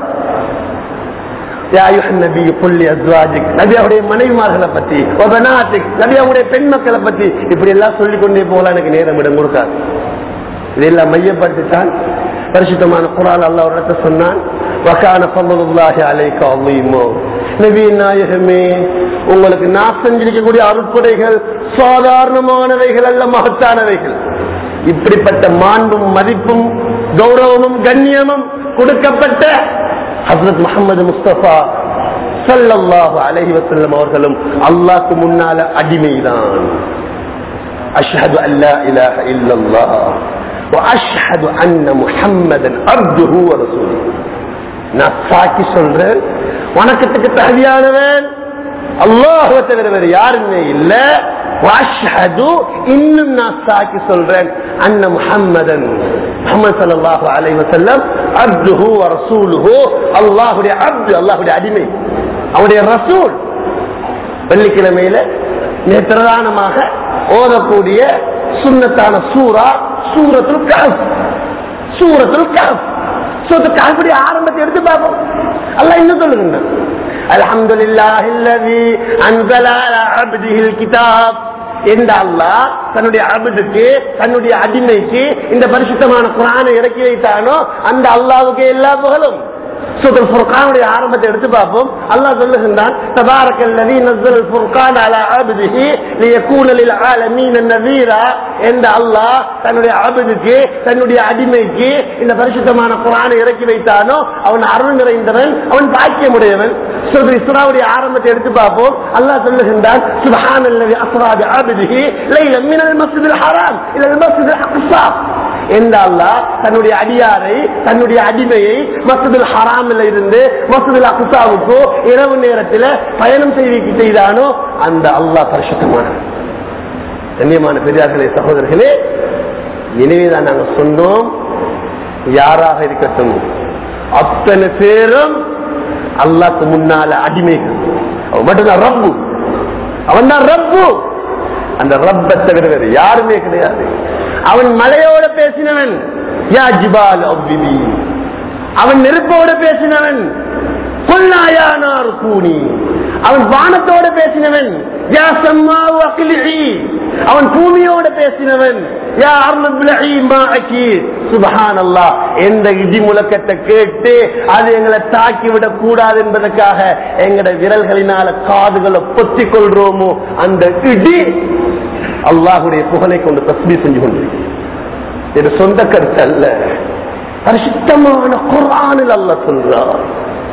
Speaker 1: يا أيها النبي قل لأزواجك நபி அவருடைய மனைவிமார்களை பத்தி وبناتك நபி அவருடைய பெண் மக்களை பத்தி இப்படி எல்லாம் சொல்லிக் கொண்டே போகலாம் எனக்கு நேரம் இடம் கொடுக்காது இதெல்லாம் மையப்படுத்தித்தான் பரிசுத்தமான குரான் அல்லா ஒரு சொன்னான் வக்கான பல்லதுல்லாஹி அலைக்க அவ்வீமோ நபி நாயகமே உங்களுக்கு நான் செஞ்சிருக்கக்கூடிய அருட்படைகள் சாதாரணமானவைகள் அல்ல மகத்தானவைகள் இப்படிப்பட்ட மாண்பும் மதிப்பும் கௌரவமும் கண்ணியமும் கொடுக்கப்பட்ட ஹசரத் முகமது முஸ்தபா சல்லல்லாஹு அலைஹி வஸல்லம் அவர்களும் அல்லாஹ்க்கு முன்னால அடிமைதான் அஷ்ஹது அல்லா இலாஹ இல்லல்லாஹ் واشهد ان محمدا عبده ورسوله நான் சாக்கி சொல்றேன் வணக்கத்துக்கு தகுதியானவன் அல்லாஹுவ தவிர வேறு யாருமே இல்ல வாஷஹது இன்னும் நான் சாக்கி சொல்றேன் அன்ன முஹம்மதன் முஹம்மது ஸல்லல்லாஹு அலைஹி வஸல்லம் அப்துஹு வ ரசூலுஹு அல்லாஹ்வுடைய அப்து அல்லாஹ்வுடைய அடிமை அவருடைய ரசூல் வெள்ளிக்கிழமையில மிக பிரதானமாக ஓதக்கூடிய சுண்ணத்தான சூரா சூரத்துல் கஹப் சூரத்துல் கஹப் சூரத்துல் கஹப்புடைய ஆரம்பத்தை எடுத்து பார்ப்போம் அல்லாஹ் இன்னும் சொல்லுங்க அல்ஹம்துலில்லாஹி அல்லதி அன்ஸல அலா அப்திஹில் கிதாப் என்ற அல்லாஹ் தன்னுடைய அபுதுக்கு தன்னுடைய அடிமைக்கு இந்த பரிசுத்தமான குரானை இறக்கி வைத்தானோ அந்த அல்லாவுக்கு எல்லா புகழும் சூரத்துல் ஃபுர்கானுடைய ஆரம்பத்தை எடுத்து பார்ப்போம் அல்லாஹ் சொல்லுகின்றான் தபாரக் அல்லதி நஸ்ஸல் ஃபுர்கான் அலா அப்திஹி லியகூன லில் ஆலமீன நஸீரா என்ற அல்லாஹ் தன்னுடைய அபுதுக்கு தன்னுடைய அடிமைக்கு இந்த பரிசுத்தமான குரானை இறக்கி வைத்தானோ அவன் அருள் நிறைந்தவன் அவன் பாக்கியமுடையவன் சூரத்துல் இஸ்ராவுடைய ஆரம்பத்தை எடுத்து பார்ப்போம் அல்லாஹ் சொல்லுகின்றான் சுப்ஹான் அல்லதி அஸ்ரா பி அப்திஹி லைலன் மினல் மஸ்ஜிதில் ஹராம் இலல் மஸ்ஜிதில் அக்ஸா என்ற அல்லாஹ் தன்னுடைய அடியாரை தன்னுடைய அடிமையை மசதுல் ஹராமில் இருந்து மசதுல் அகுசாவுக்கு இரவு நேரத்தில் பயணம் செய்து செய்தானோ அந்த அல்லாஹ் பரிசுத்தமான கண்ணியமான பெரியார்களே சகோதரர்களே எனவேதான் நாங்கள் சொன்னோம் யாராக இருக்கட்டும் அத்தனை பேரும் அல்லாக்கு முன்னால அடிமைகள் அவன் மட்டும்தான் ரப்பு அவன் தான் ரப்பு அந்த ரப்பை தவிர வேறு யாருமே கிடையாது அவன் மலையோட பேசினவன் யா ஜிபால் அவ்விபி அவன் நெருப்போட பேசினவன் கொல்லாயானார் கூனி அவன் வானத்தோட பேசினவன் யா சம்மாவு அகிலி அவன் பூமியோட பேசினவன் யா அர்லி மாக்கி சுபஹான் அல்லா எந்த இடி முழக்கத்தை கேட்டு அது எங்களை தாக்கி விடக் கூடாது என்பதற்காக எங்கட விரல்களினால காதுகளை பொத்திக் கொள்றோமோ அந்த இடி அல்லாஹுடைய புகழை கொண்டு தஸ்மி செஞ்சு கொண்டிருக்கிறேன் இது சொந்த கருத்து அல்ல பரிசுத்தமான குரானில் அல்ல சொல்றார்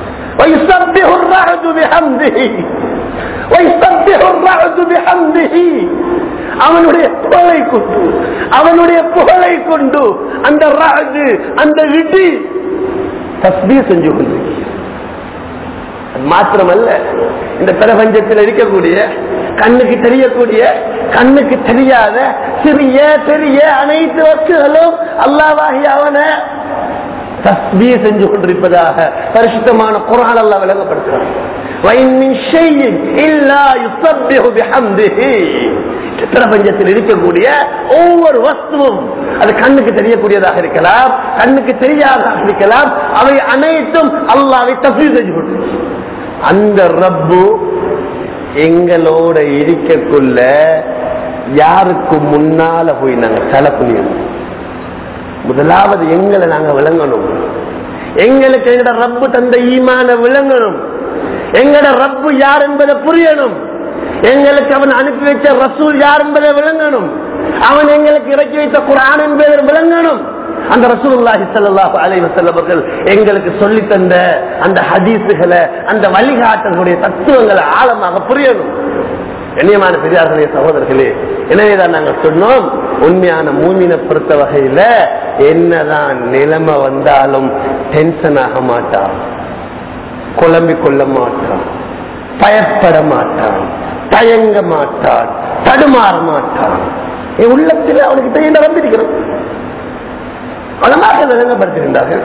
Speaker 1: ويسبح الرعد بحمده ويسبح الرعد بحمده அவனுடைய புகழை கொண்டு அவனுடைய புகழை கொண்டு அந்த ராஜு அந்த இடி தஸ்பீ செஞ்சு கொண்டிருக்கிறார் அது மாத்திரமல்ல இந்த பிரபஞ்சத்தில் இருக்கக்கூடிய கண்ணுக்கு தெரியக்கூடிய கண்ணுக்கு தெரியாத சிறிய பெரிய அனைத்து வஸ்துகளும் அல்லாவாகி அவனை தஸ்பீ செஞ்சு கொண்டிருப்பதாக பரிசுத்தமான குரான் அல்லா விளங்கப்படுத்துறான் وَإِن مِّن شَيْءٍ إِلَّا يُسَبِّحُ بِحَمْدِهِ பிரபஞ்சத்தில் இருக்கக்கூடிய ஒவ்வொரு வஸ்துவும் அது கண்ணுக்கு தெரியக்கூடியதாக இருக்கலாம் கண்ணுக்கு தெரியாததாக இருக்கலாம் அவை அனைத்தும் அல்லாவை தஸ்பீ செஞ்சு கொண்டிருக்கு அந்த ரப்பு எங்களோட இருக்கக்குள்ள யாருக்கு முன்னால போய் நாங்க தலை புனியணும் முதலாவது எங்களை நாங்க விளங்கணும் எங்களுக்கு எங்கட ரப்பு தந்த ஈமான விளங்கணும் எங்கட ரப்பு யார் என்பதை புரியணும் எங்களுக்கு அவன் அனுப்பி வைத்த ரசூல் யார் என்பதை விளங்கணும் அவன் எங்களுக்கு இறக்கி வைத்த குரான் என்பதை விளங்கணும் அந்த ரசூலுல்லாஹி ஸல்லல்லாஹு அலைஹி வஸல்லம் அவர்கள் எங்களுக்கு சொல்லி தந்த அந்த ஹதீஸுகளை அந்த வழிகாட்டல்களுடைய தத்துவங்களை ஆழமாக புரியணும் கண்ணியமான பெரியார்களே சகோதரர்களே எனவேதான் நாங்கள் சொன்னோம் உண்மையான மூமினை பொறுத்த வகையில என்னதான் நிலைமை வந்தாலும் டென்ஷன் ஆக மாட்டான் குழம்பிக் கொள்ள மாட்டான் பயப்பட மாட்டான் தயங்க மாட்டான் தடுமாற மாட்டான் என் உள்ளத்தில் அவனுக்கு தெரிய நடந்திருக்கிறது பலமாக விளங்கப்படுத்துகின்றார்கள்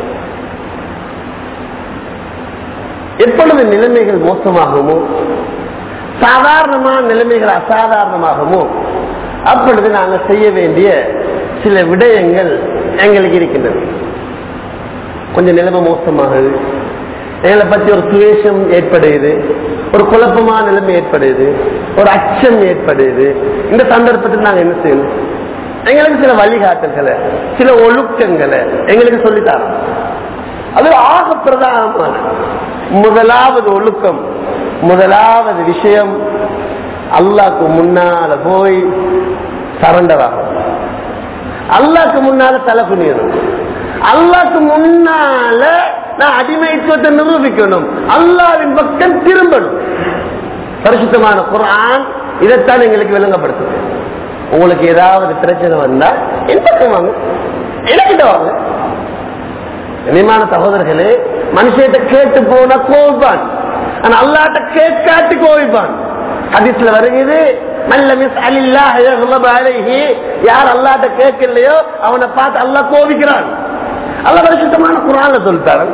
Speaker 1: எப்பொழுது நிலைமைகள் மோசமாகுமோ சாதாரணமான நிலைமைகள் அசாதாரணமாகுமோ அப்பொழுது நாங்கள் செய்ய வேண்டிய சில விடயங்கள் எங்களுக்கு இருக்கின்றது கொஞ்சம் நிலைமை மோசமாகுது எங்களை பத்தி ஒரு சுவேஷம் ஏற்படுது ஒரு குழப்பமான நிலைமை ஏற்படுது ஒரு அச்சம் ஏற்படுது இந்த சந்தர்ப்பத்தில் நாங்க என்ன செய்யணும் எங்களுக்கு சில வழிகாட்டல்களை சில ஒழுக்கங்களை எங்களுக்கு சொல்லித்தரோம் அது ஆக பிரதானமான முதலாவது ஒழுக்கம் முதலாவது விஷயம் அல்லாக்கு முன்னால போய் சரண்டர் ஆகும் அல்லாக்கு முன்னால தலை குனியணும் அல்லாக்கு முன்னால நான் அடிமைத்துவத்தை நிரூபிக்கணும் அல்லாவின் பக்கம் திரும்பணும் பரிசுத்தமான குரான் இதைத்தான் எங்களுக்கு விளங்கப்படுத்துது உங்களுக்கு ஏதாவது பிரச்சனை வந்தா என் பக்கம் வாங்க எனக்கிட்ட வாங்க இனிமான சகோதரர்களே மனுஷத்தை கேட்டு போனா கோவிப்பான் ஆனா அல்லாட்ட கேட்காட்டி கோவிப்பான் ஹதீஸ்ல வருகிறது நல்ல மிஸ் அலில்லாஹ் யக்லபு அலைஹி யார் அல்லாட்ட கேட்கலையோ அவனை பார்த்து அல்லாஹ் கோபிக்கிறான் அல்ல பரிசுத்தமான குரான்ல சொல்லிட்டாரன்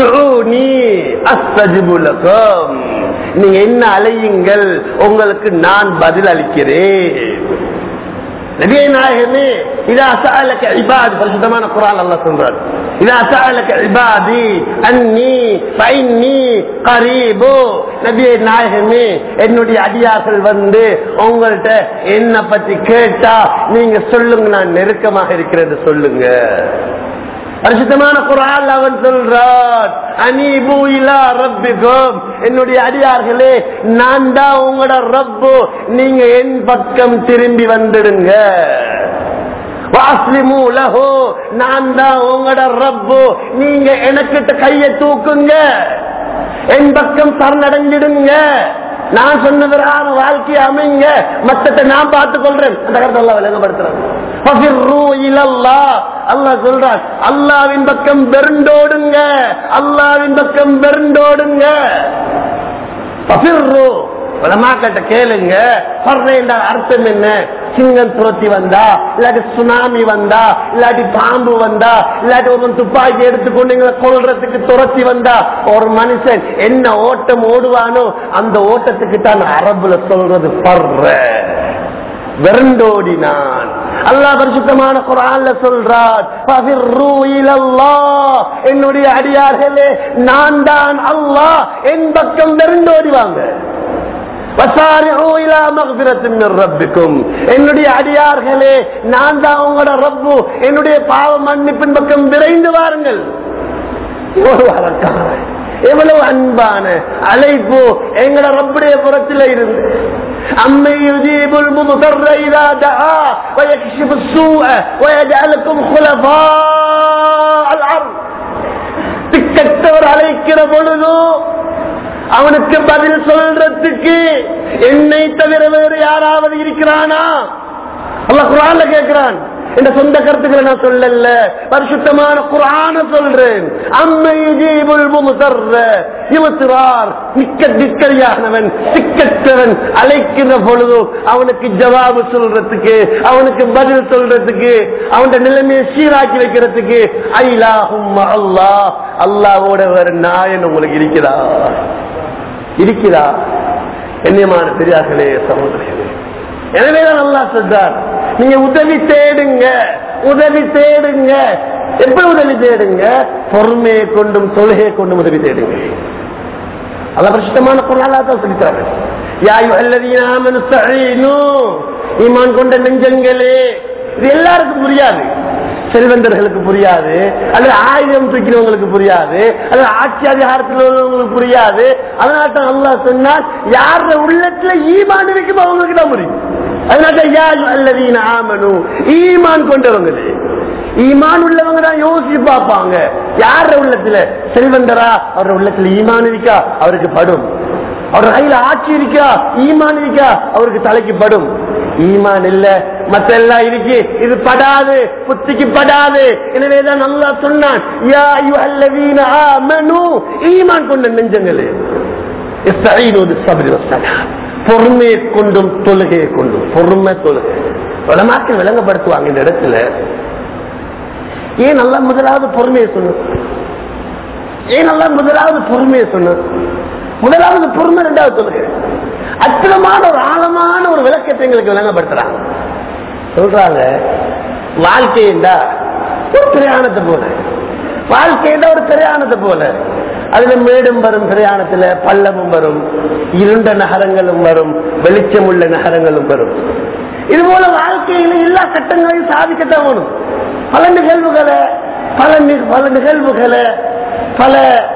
Speaker 1: நீங்க என்ன அலையுங்கள் உங்களுக்கு நான் பதில் அளிக்கிறேன் நபியை நாயகமே இதா சஅலக இபாதி பரிசுத்தமான குரான் அல்லாஹ் சொல்றார் இதா சஅலக இபாதி அன்னி ஃபைன்னி கரீபு நபியை நாயகமே என்னுடைய அடியார்கள் வந்து உங்கள்ட்ட என்ன பத்தி கேட்டா நீங்க சொல்லுங்க நான் நெருக்கமாக இருக்கிறது சொல்லுங்க பரிசுத்தமான குரான் அவன் சொல்றான் அனீபு இலா ரப்பிக்கும் என்னுடைய அடியார்களே நான் தான் உங்களோட ரப்பு நீங்க என் பக்கம் திரும்பி வந்துடுங்க வாஸ்லிமு லஹு நான் தான் உங்களோட ரப்பு நீங்க எனக்கிட்ட கைய தூக்குங்க என் பக்கம் சரணடைஞ்சிடுங்க நான் சொன்னவரான வாழ்க்கையை அமைங்க மத்தத்தை நான் பார்த்துக் கொள்றேன் அந்த கருத்தை எல்லாம் விளங்கப்படுத்துறேன் அல்லாஹ் சொல்றான் அல்லாவின் பக்கம் பெருண்டோடுங்க அல்லாவின் பக்கம் பெருண்டோடுங்க உலமாக்கிட்ட கேளுங்க அர்த்தம் என்ன சிங்கம் துரத்தி வந்தா இல்லாட்டி சுனாமி வந்தா இல்லாட்டி பாம்பு வந்தா இல்லாட்டி ஒரு துப்பாக்கி எடுத்துக்கொண்டு எங்களை கொள்றதுக்கு துரத்தி வந்தா ஒரு மனுஷன் என்ன ஓட்டம் ஓடுவானோ அந்த ஓட்டத்துக்கு தான் அரபுல சொல்றது பர்ற விரண்டோடினான் அல்லா பரிசுத்தமான குரான்ல சொல்றார் என்னுடைய அடியார்களே நான் தான் அல்லாஹ் என் பக்கம் விரண்டோடிவாங்க என்னுடைய அடியார்களே நான் தான் உங்களோட ரப்பு என்னுடைய பாவ மன்னிப்பின் பக்கம் விரைந்து வாருங்கள் எவ்வளவு அன்பான அழைப்பு எங்களோட ரப்புடைய புறத்தில் இருந்து أمن يجيب المضطر إذا دعاه ويكشف السوء ويجعلكم خلفاء الأرض திக்கற்றவர் அழைக்கிற பொழுது அவனுக்கு பதில் சொல்றதுக்கு என்னை தவிர வேறு யாராவது இருக்கிறானா அல்லாஹ் குரான்ல கேட்கிறான் என்ற சொந்த கருத்துக்களை நான் சொல்லல பரிசுத்தமான குரான சொல்றேன் அம்மை ஜீபுல் முசர்ற இவத்துறார் மிக்க திக்கரியானவன் சிக்கற்றவன் அழைக்கிற பொழுது அவனுக்கு ஜவாபு சொல்றதுக்கு அவனுக்கு பதில் சொல்றதுக்கு அவன் நிலைமையை சீராக்கி வைக்கிறதுக்கு ஐலாஹும் அல்லாஹ் அல்லாவோட வேற நாயன் உங்களுக்கு இருக்கிறா இருக்கிறா கண்ணியமான பெரியார்களே சகோதரர்களே எனவேதான் நல்லா சொல்றார் நீங்க உதவி தேடுங்க உதவி தேடுங்க எப்படி உதவி தேடுங்க பொறுமையை கொண்டும் தொழுகையை கொண்டும் உதவி தேடுங்க அல்ல பிரசித்தமான பொருளாக தான் சொல்லித்தாரு ஈமான் கொண்ட நெஞ்சங்களே இது எல்லாருக்கும் புரியாது செல்வந்தர்களுக்கு புரியாது அல்லது ஆயுதம் தூக்கினவங்களுக்கு புரியாது அல்லது ஆட்சி அதிகாரத்தில் உள்ளவங்களுக்கு புரியாது அதனால தான் அல்லா சொன்னால் யார உள்ளத்துல ஈமான் இருக்கும் அவங்களுக்கு தான் புரியும் அதனால ஆமனு ஈமான் கொண்டவங்களே ஈமான் உள்ளவங்க தான் யோசிச்சு பார்ப்பாங்க யார உள்ளத்துல செல்வந்தரா அவரோட உள்ளத்துல ஈமான் இருக்கா அவருக்கு படும் அவர் கையில ஆட்சி இருக்கா ஈமான் இருக்கா அவருக்கு தலைக்கு படும் ஈமான் இல்ல மத்த எல்லாம் இருக்கு இது படாது புத்திக்கு படாது எனவேதான் நல்லா சொன்னான் ஈமான் கொண்ட நெஞ்சங்களே பொறுமையை கொண்டும் தொழுகையை கொண்டும் பொறுமை தொழுகை வளமாக்க விளங்கப்படுத்துவாங்க இந்த இடத்துல ஏன் நல்லா முதலாவது பொறுமையை சொன்ன ஏன் நல்லா முதலாவது பொறுமையை சொன்ன முதலாவது பொறுமை ரெண்டாவது தொழுகை அற்புதமான ஒரு ஆழமான ஒரு விளக்கத்தை எங்களுக்கு விளங்கப்படுத்துறாங்க சொல்றாங்க வாழ்க்கைண்டா ஒரு பிரயாணத்தை போல வாழ்க்கைண்டா ஒரு பிரயாணத்தை போல அதுல மேடும் வரும் பிரயாணத்துல பள்ளமும் வரும் இருண்ட நகரங்களும் வரும் வெளிச்சம் உள்ள நகரங்களும் வரும் இது போல வாழ்க்கையில எல்லா கட்டங்களையும் சாதிக்கத்தான் வேணும் பல நிகழ்வுகளை பல பல நிகழ்வுகளை பல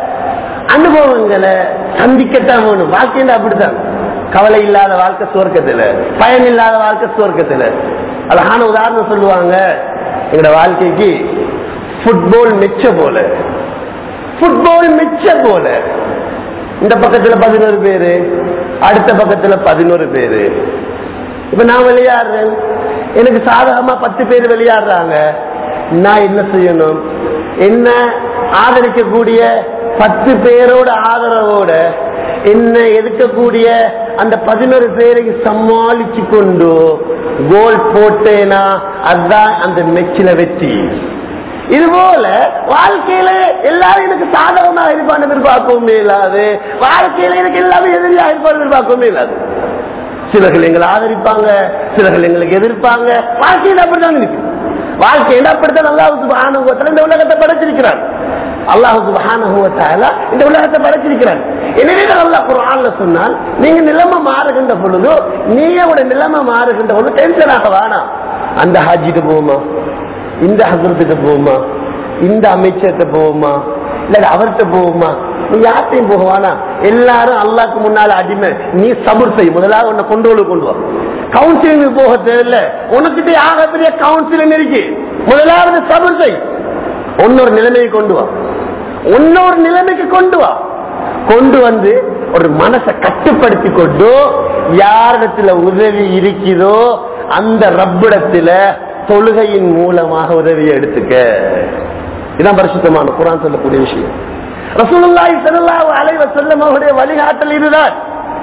Speaker 1: அனுபவங்களை சந்திக்கத்தான் வேணும் வாழ்க்கையில அப்படித்தான் கவலை இல்லாத வாழ்க்கை சுவர்க்கத்துல பயன் இல்லாத வாழ்க்கை சுவர்க்கத்துல அழகான உதாரணம் சொல்லுவாங்க எங்களோட வாழ்க்கைக்கு ஃபுட்பால் மிச்ச போல ஃபுட்பால் மிச்ச போல இந்த பக்கத்துல பதினோரு பேரு அடுத்த பக்கத்துல பதினோரு பேரு இப்ப நான் விளையாடுறேன் எனக்கு சாதகமா பத்து பேர் விளையாடுறாங்க நான் என்ன செய்யணும் என்ன ஆதரிக்கக்கூடிய பத்து பேரோட ஆதரவோட என்ன எதிர்க்கக்கூடிய அந்த பதினோரு பேரை சமாளிச்சு கொண்டு கோல் போட்டேனா அதுதான் அந்த மெச்சில வெற்றி இது போல வாழ்க்கையில எல்லாரும் எனக்கு சாதகமாக இருப்பான்னு எதிர்பார்க்கவும் இல்லாது வாழ்க்கையில எனக்கு எல்லாமே எதிரியா இருப்பான்னு எதிர்பார்க்கவும் இல்லாது சிலர்கள் எங்களை ஆதரிப்பாங்க சிலர்கள் எங்களுக்கு எதிர்ப்பாங்க வாழ்க்கையில் அப்படிதான் இருக்கு வாழ்க்கையில் அப்படித்தான் அல்லாஹு ஆணுவத்தில் இந்த உலகத்தை படைச்சிருக்கிறான் அல்லாஹு சுபஹானுவத்தால இந்த உலகத்தை படைச்சிருக்கிறான் எனவே அல்லாஹ் குரான்ல சொன்னால் நீங்க நிலைமை மாறுகின்ற பொழுது நீங்க நிலைமை மாறுகின்ற பொழுது டென்ஷன் ஆக வேணாம் அந்த ஹாஜிக்கு போகுமா இந்த ஹசரத்துக்கு போகுமா இந்த அமைச்சர்கிட்ட போகுமா இல்ல அவர்கிட்ட போகுமா நீ யார்ட்டையும் போகுவானா எல்லாரும் அல்லாக்கு முன்னால அடிமை நீ சபுர் செய் முதலாக உன்னை கொண்டு கொண்டு வா கவுன்சிலிங் போக தேவையில்ல உனக்கிட்ட ஆகப்பெரிய கவுன்சிலிங் இருக்கு முதலாவது சபுர் செய் ஒன்னொரு நிலைமையை கொண்டு வா இன்னொரு நிலைமைக்கு கொண்டு வா கொண்டு வந்து ஒரு மனசை கட்டுப்படுத்தி கொண்டு யாரிடத்துல உதவி இருக்கிறதோ அந்த ரப்பிடத்துல தொழுகையின் மூலமாக உதவியை எடுத்துக்க இதான் பரிசுத்தமான குரான் சொல்லக்கூடிய விஷயம் ரசூலுல்லாஹி ஸல்லல்லாஹு அலைஹி வஸல்லம் அவருடைய வழிகாட்டல் இதுதான்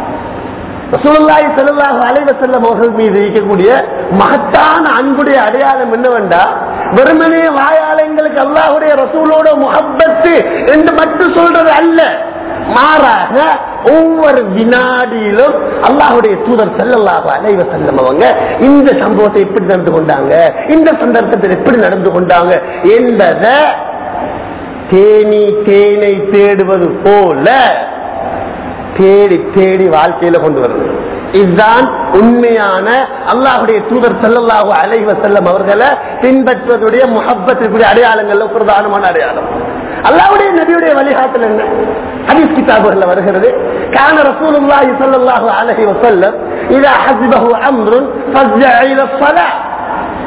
Speaker 1: ரசூலுல்லாஹி ஸல்லல்லாஹு அலைஹி வஸல்லம் அவர்கள் மீது இருக்கக்கூடிய மகத்தான அன்புடைய அடையாளம் என்னவென்றா வெறுமனே வாயாளங்களுக்கு அல்லாஹ்வுடைய ரசூலோட முஹப்பத்து என்று மட்டும் சொல்றது அல்ல மாறாக ஒவ்வொரு வினாடியிலும் அல்லாஹுடைய தூதர் செல்லல்லாஹு அலைவ செல்லம் அவங்க இந்த சம்பவத்தை எப்படி நடந்து கொண்டாங்க இந்த சந்தர்ப்பத்தில் எப்படி நடந்து கொண்டாங்க என்பதை தேனி தேனை தேடுவது போல தேடி தேடி வாழ்க்கையில கொண்டு வருது இதுதான் உண்மையான அல்லாஹுடைய தூதர் செல்லல்லாஹு அலைவ செல்லம் அவர்களை பின்பற்றுவதுடைய முகப்பத்திற்குரிய அடையாளங்கள்ல பிரதானமான அடையாளம் அல்லாவுடைய நபியுடைய வழிகாட்டல் என்ன ஹதீஸ் கிதாபுகள் வருகிறது கான ரசூலுல்லாஹி ஸல்லல்லாஹு அலைஹி வஸல்லம் இதா ஹஸிபஹு அம்ருன் ஃபஸ்ஜஅ இலா ஸலா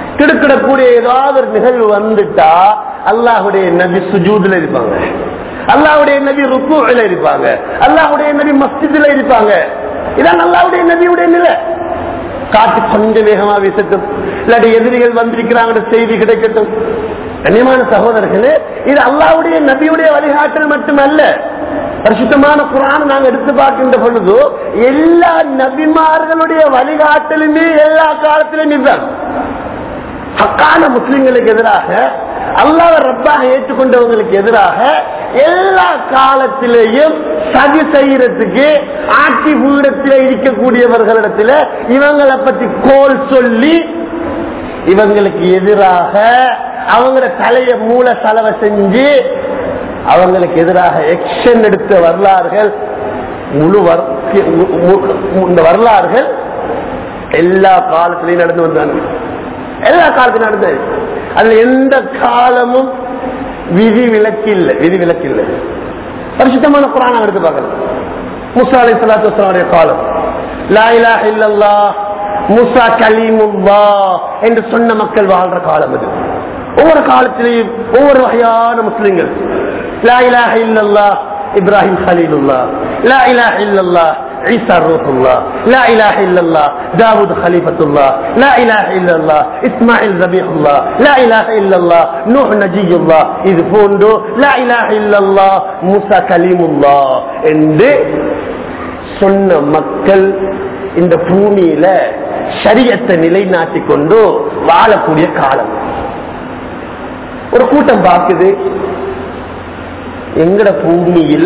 Speaker 1: திடுக்கிடக்கூடிய ஏதாவது ஒரு நிகழ்வு வந்துட்டா அல்லாஹுடைய நபி சுஜூதுல இருப்பாங்க அல்லாவுடைய நபி ருக்குல இருப்பாங்க அல்லாவுடைய நபி மஸ்ஜிதுல இருப்பாங்க இதான் அல்லாவுடைய நபியுடைய நிலை காட்டு கொஞ்சம் வேகமா வீசட்டும் இல்லாட்டி எதிரிகள் வந்திருக்கிறாங்க செய்தி கிடைக்கட்டும் கண்ணியமான சகோதரர்களே இது அல்லாவுடைய நபியுடைய வழிகாட்டல் மட்டுமல்ல பரிசுத்தமான குரான் நாங்க எடுத்து பார்க்கின்ற பொழுது எல்லா நபிமார்களுடைய வழிகாட்டலுமே எல்லா காலத்திலும் இதுதான் ஹக்கான முஸ்லிம்களுக்கு எதிராக அல்லாத ரப்பாக ஏற்றுக்கொண்டவங்களுக்கு எதிராக எல்லா காலத்திலேயும் சதி செய்யறதுக்கு ஆட்சி பீடத்தில் இருக்கக்கூடியவர்களிடத்துல இவங்களை பற்றி கோல் சொல்லி இவங்களுக்கு எதிராக அவங்கள தலைய மூல செலவை செஞ்சு அவங்களுக்கு எதிராக எக்ஷன் எடுத்த வரலாறுகள் முழு வர்- மு- மு- இந்த வரலாறுகள் எல்லா காலத்திலையும் நடந்து வந்தாங்க எல்லா காலத்திலும் நடந்தது அதுல எந்த காலமும் விதி விலக்கு இல்லை விதி விலக்கு இல்லை பரிசுத்தமான குரான எடுத்து பார்க்கலாம் முசா அலி சலாத்து காலம் லா இலாஹ இல்லல்லாஹ் முசா கலீமுல்லா என்று சொன்ன மக்கள் வாழ்ற காலம் அது ஒவ்வொரு காலத்திலையும் ஒவ்வொரு வகையான முஸ்லிம்கள் லா இலாஹ இல்லல்லாஹ் இப்ராஹிம் ஹலீலுல்லா லா இலாஹ இல்லல்லாஹ் عيسى روح الله لا اله الا الله داود خليفة الله لا اله الا الله اسماعيل ذبيح الله لا اله الا الله نوح نجي الله இது போன்று لا اله الا الله موسى كليم الله என்று சொன்ன மக்கள் இந்த பூமியில சரியத்தை நிலைநாட்டிக் கொண்டு வாழக்கூடிய காலம் ஒரு கூட்டம் பார்க்குது எங்கட பூமியில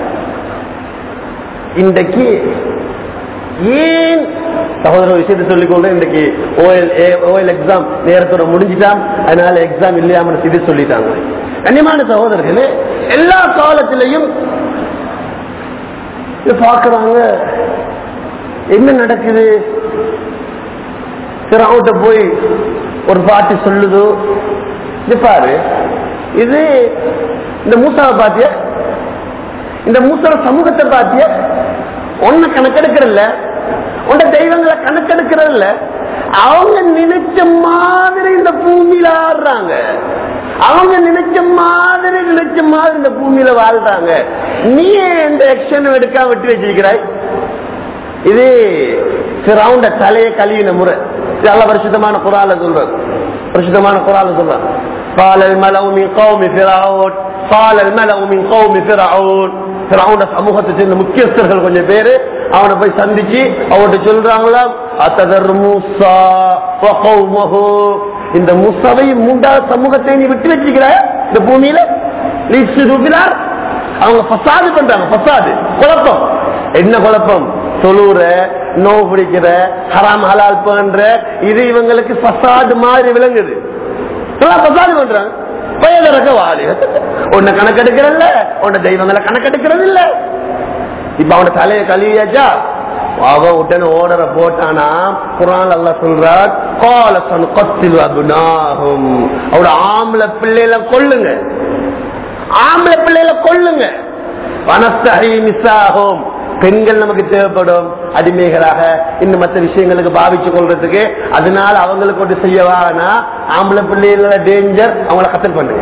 Speaker 1: இன்றைக்கு ஏன் சகோதர விஷயத்தை சொல்லிக் கொள்றேன் இன்றைக்கு ஓஎல் ஓஎல் எக்ஸாம் நேரத்தோட முடிஞ்சிட்டான் அதனால எக்ஸாம் இல்லையாம இது சொல்லிட்டாங்க கண்ணியமான சகோதரர்களே எல்லா காலத்திலையும் இது பார்க்கறாங்க என்ன நடக்குது சிறாவுட்ட போய் ஒரு பாட்டு சொல்லுதோ இது பாரு இது இந்த மூசாவை பாத்திய இந்த மூசாவ சமூகத்தை பாத்திய ஒன்ன கணக்கெடுக்கிறல்ல உன்ன தெய்வங்களை கணக்கெடுக்கிறல்ல அவங்க நினைச்ச மாதிரி இந்த பூமியில ஆடுறாங்க அவங்க நினைச்ச மாதிரி நினைச்ச மாதிரி இந்த பூமியில வாழ்றாங்க நீ ஏன் இந்த எக்ஷன் எடுக்காம விட்டு வச்சிருக்கிறாய் இது சிறவுண்ட தலையை கழுவின முறை இது அல்ல பரிசுத்தமான குரால சொல்றது பரிசுத்தமான குரால சொல்றான் قال الملأ من قوم فرعون قال الملأ من قوم فرعون فرعون சமூகத்தை சேர்ந்த முக்கியஸ்தர்கள் கொஞ்சம் பேரு அவனை போய் சந்திச்சு அவன்கிட்ட சொல்றாங்களா அத்ததர் மூசா வகௌமஹு இந்த முசாவை மூன்றாவது சமூகத்தை நீ விட்டு வச்சிருக்கிற இந்த பூமியில லீட்ஸ் ரூபினார் அவங்க பசாது பண்றாங்க பசாது குழப்பம் என்ன குழப்பம் தொழுற நோவு பிடிக்கிற ஹராம் ஹலால் பண்ற இது இவங்களுக்கு பசாது மாதிரி விளங்குது எல்லாம் பசாது பண்றாங்க வயதிறக்க வாழு உன்னை கணக்கெடுக்கிறல்ல உன்னை தெய்வங்களை கணக்கெடுக்கிறது இல்ல இப்ப அவன தலையை கழுவியாச்சா அவன் உடனே ஓடற போட்டானா குரான் அல்ல சொல்றார் காலசன் கொத்தில் அபுனாகும் அவட ஆம்பளை பிள்ளைல கொள்ளுங்க ஆம்பளை பிள்ளைல கொள்ளுங்க வனஸ்தகை மிஸ் ஆகும் பெண்கள் நமக்கு தேவைப்படும் அடிமைகளாக இன்னும் மற்ற விஷயங்களுக்கு பாவிச்சு கொள்றதுக்கு அதனால அவங்களுக்கு ஒன்று செய்யவானா ஆம்பளை பிள்ளைகள டேஞ்சர் அவங்கள கத்தல் பண்ணுங்க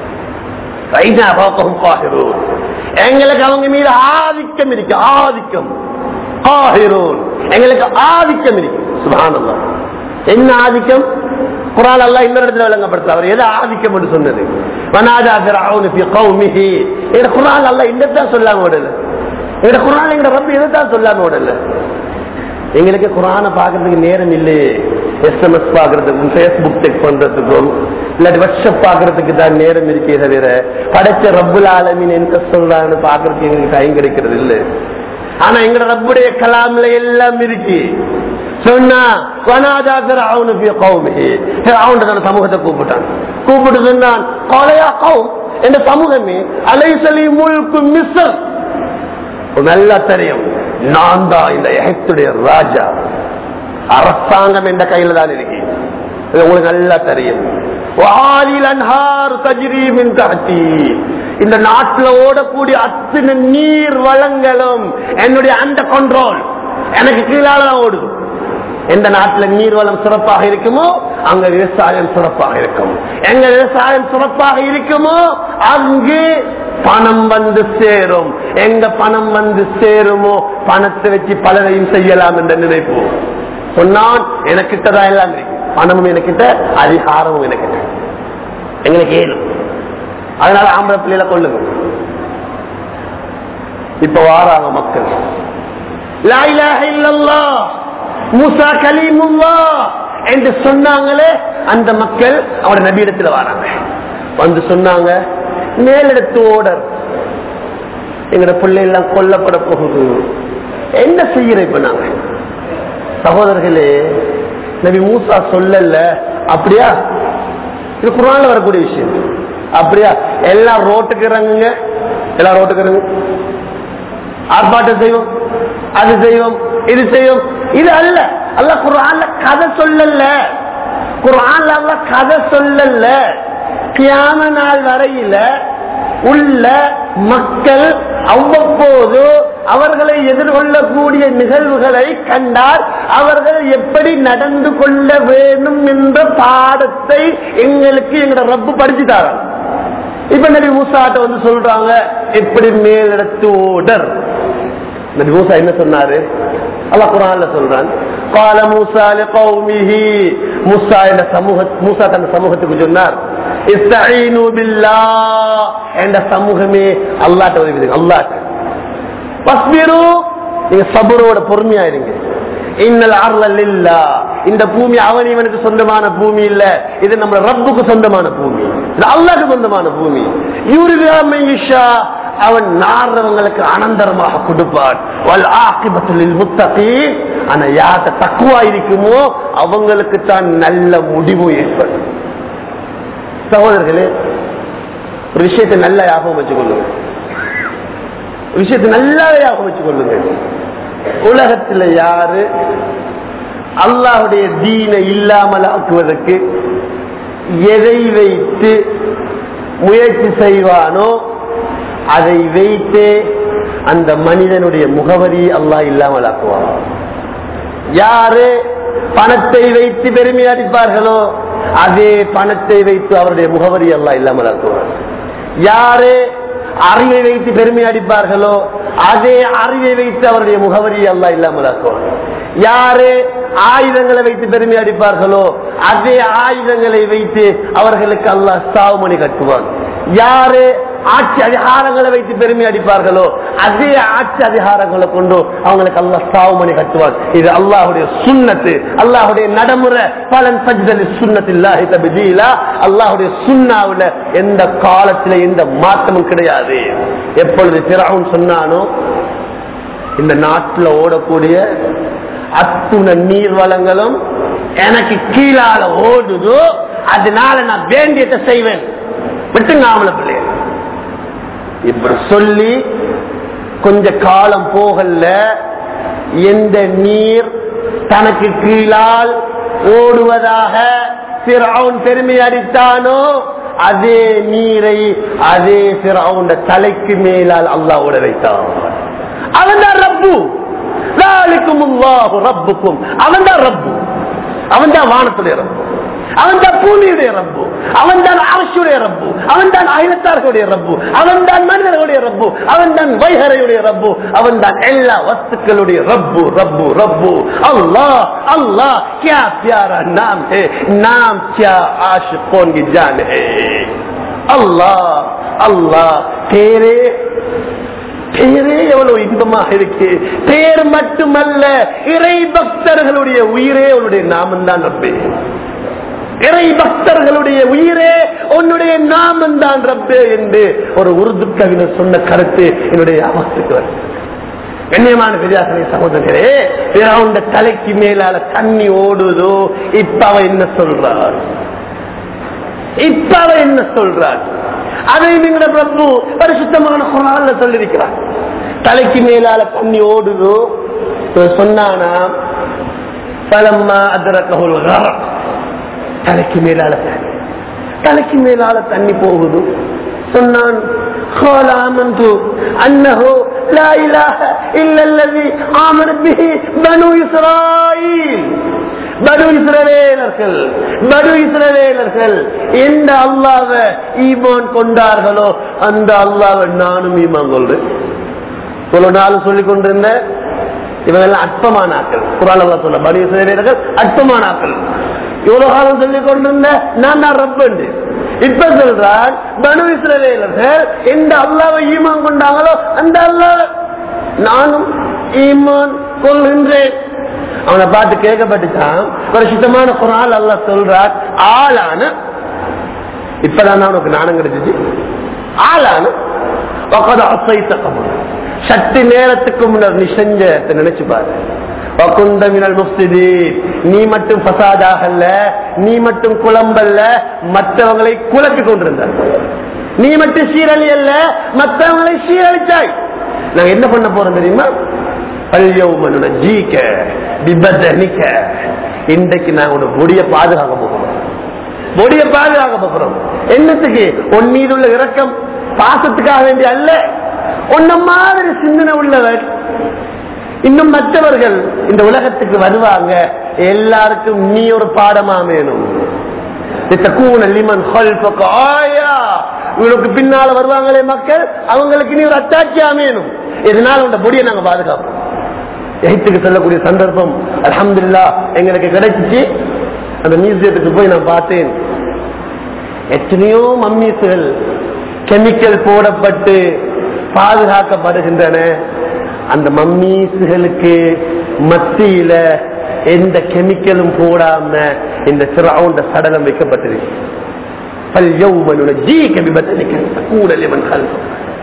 Speaker 1: ரைனா பாப்பகம் காஹிரூன். எங்களுக்கு அவங்க மீது ஆதிக்கம் இருக்கு ஆதிக்கம் காஹிரூன். எங்களுக்கு ஆதிக்கம் இருக்கு சுபானல்லா என்ன ஆதிக்கம் குரான் அல்லா இன்னொரு இடத்துல விளங்கப்படுத்த அவர் எது ஆதிக்கம் என்று சொன்னது வனாதா ஃபிரௌனு ஃபி கௌமிஹி இந்த குரான் அல்லா இன்னதான் சொல்லாம விடல எங்க குரான் எங்க ரப்ப இதைத்தான் சொல்லாம விடல எங்களுக்கு குரானை பாக்குறதுக்கு நேரம் இல்லையே எஸ்எம்எஸ் பாக்குறதுக்கும் பேஸ்புக் செக் பண்றதுக்கும் இல்லாட்டி வாட்ஸ்அப் பாக்குறதுக்கு தான் நேரம் இருக்கே தவிர படைச்ச ரப்புல் ஆலமின் என்ன சொல்றான்னு பாக்குறதுக்கு எங்களுக்கு டைம் கிடைக்கிறது இல்ல ஆனா எங்க ரப்புடைய கலாம்ல எல்லாம் இருக்கு சொன்னா வனாதா ஃபிரௌனு ஃபீ கௌமிஹி ஃபிரௌன் தன் சமூகத்தை கூப்பிட்டான் கூப்பிட்டு சொன்னான் காலையா கௌம் என்ற சமூகமே அலைசலி முல்கு மிஸ்ர் நல்லா தெரியும் நான் தான் இந்த எகிப்துடைய ராஜா அரசாங்கம் என்ற கையில தான் இருக்கு இது உங்களுக்கு நல்லா தெரியும் வாலில் அன்ஹார் தஜ்ரீ மின் தஹ்தி. இந்த நாட்டில் ஓடக்கூடிய அத்தனை நீர் வளங்களும் என்னுடைய அந்த கண்ட்ரோல் எனக்கு கீழால தான் ஓடுது எந்த நாட்டுல நீர்வளம் சிறப்பாக இருக்குமோ அங்க விவசாயம் சிறப்பாக இருக்கும் எங்க விவசாயம் சிறப்பாக இருக்குமோ அங்கு பணம் வந்து சேரும் எங்க பணம் வந்து சேருமோ பணத்தை வச்சு பலரையும் செய்யலாம் என்ற நினைப்பு சொன்னான் எனக்கிட்டதான் எல்லாம் இருக்கு பணமும் எனக்கிட்ட அதிகாரமும் எனக்கிட்ட எங்களுக்கு ஏழும் அதனால ஆம்பளை பிள்ளைகளை கொள்ளுங்க இப்ப வாராங்க மக்கள் லா இலாஹ இல்லல்லாஹ் மூசா கலீமுல்லாஹ் என்று சொன்னாங்களே அந்த மக்கள் அவட நபியிடத்துல வராங்க வந்து சொன்னாங்க மேலிடத்து ஓடர் எங்கட பிள்ளை எல்லாம் கொல்லப்பட போகுது என்ன செய்யற இப்ப நாங்க சகோதரர்களே நபி மூசா சொல்லல அப்படியா இது குரான்ல வரக்கூடிய விஷயம் அப்படியா எல்லாம் ரோட்டுக்கு இறங்குங்க எல்லாம் ரோட்டுக்கு இறங்கு ஆர்ப்பாட்டம் செய்வோம் அது செய்வோம் இது செய்வோம் இது அல்ல அல்ல குரான்ல கதை சொல்லல குரான்ல அல்ல கதை சொல்லல கியாம நாள் வரையில உள்ள மக்கள் அவ்வப்போது அவர்களை எதிர்கொள்ளக்கூடிய நிகழ்வுகளை கண்டால் அவர்கள் எப்படி நடந்து கொள்ள வேண்டும் என்ற பாடத்தை எங்களுக்கு எங்களோட ரப்பு படிச்சு தராங்க இப்ப நபி மூசாட்ட வந்து சொல்றாங்க எப்படி மேலிடத்து ஓடர் நபி மூசா என்ன சொன்னாரு அல்லாஹ் குரான்ல சொல்றான் قال موسى لقومه மூசா என்ற சமூக மூசா தன் சமூகத்துக்கு சொன்னார் இஸ்தஈனு பில்லாஹ் என்ற சமூகமே அல்லாஹ்ட்ட உதவி அல்லாஹ் பஸ்பிரு நீங்க சபரோட பொறுமையா இருங்க இன்னல் அருள் இல்லா இந்த பூமி அவன் இவனுக்கு சொந்தமான பூமி இல்ல இது நம்ம ரப்புக்கு சொந்தமான பூமி இது அல்லாஹ்க்கு சொந்தமான பூமி யூரிஷா அவன் நாடுறவங்களுக்கு அனந்தரமாக கொடுப்பான் வல் ஆக்கிபத்துலில் முத்தகி ஆனா யார்கிட்ட தக்குவா இருக்குமோ அவங்களுக்கு தான் நல்ல முடிவு ஏற்படும் சகோதரர்களே ஒரு விஷயத்தை நல்லா ஞாபகம் வச்சுக்கொள்ளுங்க ஒரு விஷயத்தை நல்லாவே ஞாபகம் வச்சுக்கொள்ளுங்க உலகத்துல யாரு அல்லாஹுடைய தீனை இல்லாமல் ஆக்குவதற்கு எதை வைத்து முயற்சி செய்வானோ அதை வைத்து அந்த மனிதனுடைய முகவரி அல்லாஹ் இல்லாமல் ஆக்குவான் யாரு பணத்தை வைத்து பெருமை அடிப்பார்களோ அதே பணத்தை வைத்து அவருடைய முகவரி எல்லாம் இல்லாமல் ஆக்குவார் யாரு அறிவை வைத்து பெருமை அடிப்பார்களோ அதே அறிவை வைத்து அவருடைய முகவரி எல்லாம் இல்லாமல் ஆக்குவார் யாரு ஆயுதங்களை வைத்து பெருமை அடிப்பார்களோ அதே ஆயுதங்களை வைத்து அவர்களுக்கு அல்லாஹ் சாவுமணி கட்டுவான் யாரு ஆட்சி அதிகாரங்களை வைத்து பெருமை அடிப்பார்களோ அதே ஆட்சி அதிகாரங்களை கொண்டு அவங்களுக்கு அல்லாஹ் சாவுமணி கட்டுவான் இது அல்லாஹுடைய சுண்ணத்து அல்லாஹுடைய நடைமுறை பலன் சஜ்தலி சுண்ணத்தில்லாஹி தபிதீலா அல்லாஹுடைய சுண்ணாவுல எந்த காலத்துல எந்த மாற்றமும் கிடையாது எப்பொழுது பிறவும் சொன்னானோ இந்த நாட்டுல ஓடக்கூடிய அத்துண நீர் வளங்களும் எனக்கு கீழால ஓடுதோ அதனால நான் வேண்டியதை செய்வேன் விட்டுங்க ஆமல பிள்ளைய இப்படி சொல்லி கொஞ்ச காலம் போகல எந்த நீர் தனக்கு கீழால் ஓடுவதாக பிறவுன் பெருமை அடித்தானோ அதே நீரை அதே பிறவுண்ட தலைக்கு மேலால் அல்லாஹ் ஓட வைத்தான் அவன் தான் ரப்பு ரப்புக்கும் அவன் தான் ரப்பு அவன் தான் வானத்துடைய ரப்பு அவன் தான் பூமியுடைய ரப்பு அவன் தான் அரசுடைய ரப்பு அவன் தான் அகிலத்தார்களுடைய ரப்பு அவன் தான் மனிதர்களுடைய ரப்பு அவன் தான் வைகரையுடைய ரப்பு அவன் தான் எல்லா வஸ்துக்களுடைய ரப்பு ரப்பு ரப்பு அல்லாஹ் அல்லாஹ் क्या प्यारा नाम है नाम क्या आशिकों की जान है अल्लाह अल्लाह तेरे பெயரே எவ்வளவு இன்பமாக இருக்கு பெயர் மட்டுமல்ல இறை பக்தர்களுடைய உயிரே உன்னுடைய நாமம் தான் ரப்பே இறை பக்தர்களுடைய உயிரே உன்னுடைய நாமம் தான் ரப்பே என்று ஒரு உருது கவிஞர் சொன்ன கருத்து என்னுடைய அவத்துக்கு வருது கண்ணியமான வித்தியாசனை சகோதரரே பிறவுண்ட தலைக்கு மேலால தண்ணி ஓடுதோ இப்ப அவ என்ன சொல்றார் இப்ப அவ என்ன சொல்றார் அதை நீங்க பிரபு பரிசுத்தமான குரான்ல சொல்லிருக்கிறார் தலைக்கு மேலால தண்ணி ஓடுதோ சொன்னானா பலம்மா அதிரக்ககுல் தலைக்கு மேலால தண்ணி தலைக்கு மேலால தண்ணி போகுது சொன்னான் قال آمنت أنه لا إله إلا الذي آمن به بنو إسرائيل படு இஸ்ரவேலர்கள் படு இஸ்ரவேலர்கள் எந்த அல்லாவ ஈமான் கொண்டார்களோ அந்த அல்லாவை நானும் ஈமான் கொள்றேன் இவ்வளவு நாள் சொல்லிக் கொண்டிருந்த இவங்க எல்லாம் அற்பமான ஆக்கள் குரான் அல்லா சொல்ல படு இஸ்ரவேலர்கள் அற்பமான ஆக்கள் இவ்வளவு காலம் சொல்லிக் கொண்டிருந்த நான் தான் ரப்பண்டு இப்ப சொல்றான் பனு இஸ்ரவேலர்கள் எந்த அல்லாவை ஈமான் கொண்டாங்களோ அந்த அல்லாஹ் நானும் ஈமான் கொள்கின்றேன் அவனை பார்த்து கேட்கப்பட்டுச்சான் ஒரு சுத்தமான குரால் அல்ல சொல்றார் ஆளான இப்பதான் உனக்கு நாணம் கிடைச்சிச்சு ஆளான உக்காத அசைத்த கபுல். சக்தி நேரத்துக்கு முன்னர் நீ செஞ்ச நினைச்சு பாரு வகுந்த மினல் முஃப்சிதீன். நீ மட்டும் பசாதாகல்ல நீ மட்டும் குழம்பல்ல மற்றவங்களை குழப்பி கொண்டிருந்தார் நீ மட்டும் சீரழி அல்ல மற்றவங்களை சீரழிச்சாய் நாங்க என்ன பண்ண போறோம் தெரியுமா பல்யவுமனுன ஜீக்க விபத்தனிக்க இன்றைக்கு நாங்க உன பொடிய பாதுகாக்க போகிறோம் பொடிய பாதுகாக்க போகிறோம் என்னத்துக்கு உன் மீது உள்ள இரக்கம் பாசத்துக்காக வேண்டிய அல்ல உன்ன மாதிரி சிந்தனை உள்ளவர் இன்னும் மற்றவர்கள் இந்த உலகத்துக்கு வருவாங்க எல்லாருக்கும் நீ ஒரு பாடமா வேணும் لتكون لمن خلفك آية. இவனுக்கு பின்னால வருவாங்களே மக்கள் அவங்களுக்கு நீ ஒரு அத்தாட்சி அமையணும் இதனால உங்க பொடியை நாங்க பாதுகாப்போம் எகிப்துக்கு செல்லக்கூடிய சந்தர்ப்பம் அல்ஹம்துலில்லா எங்களுக்கு கிடைச்சிச்சு அந்த மியூசியத்துக்கு போய் நான் பார்த்தேன் எத்தனையோ மம்மீசுகள் கெமிக்கல் போடப்பட்டு பாதுகாக்கப்படுகின்றன அந்த மம்மீசுகளுக்கு மத்தியில எந்த கெமிக்கலும் போடாம இந்த சிறாவுண்ட சடலம் வைக்கப்பட்டிருக்கு فَالْيَوْمَ نُنَجِّيكَ بِبَدَنِكَ لِتَكُونَ لِمَنْ خَلْفَكَ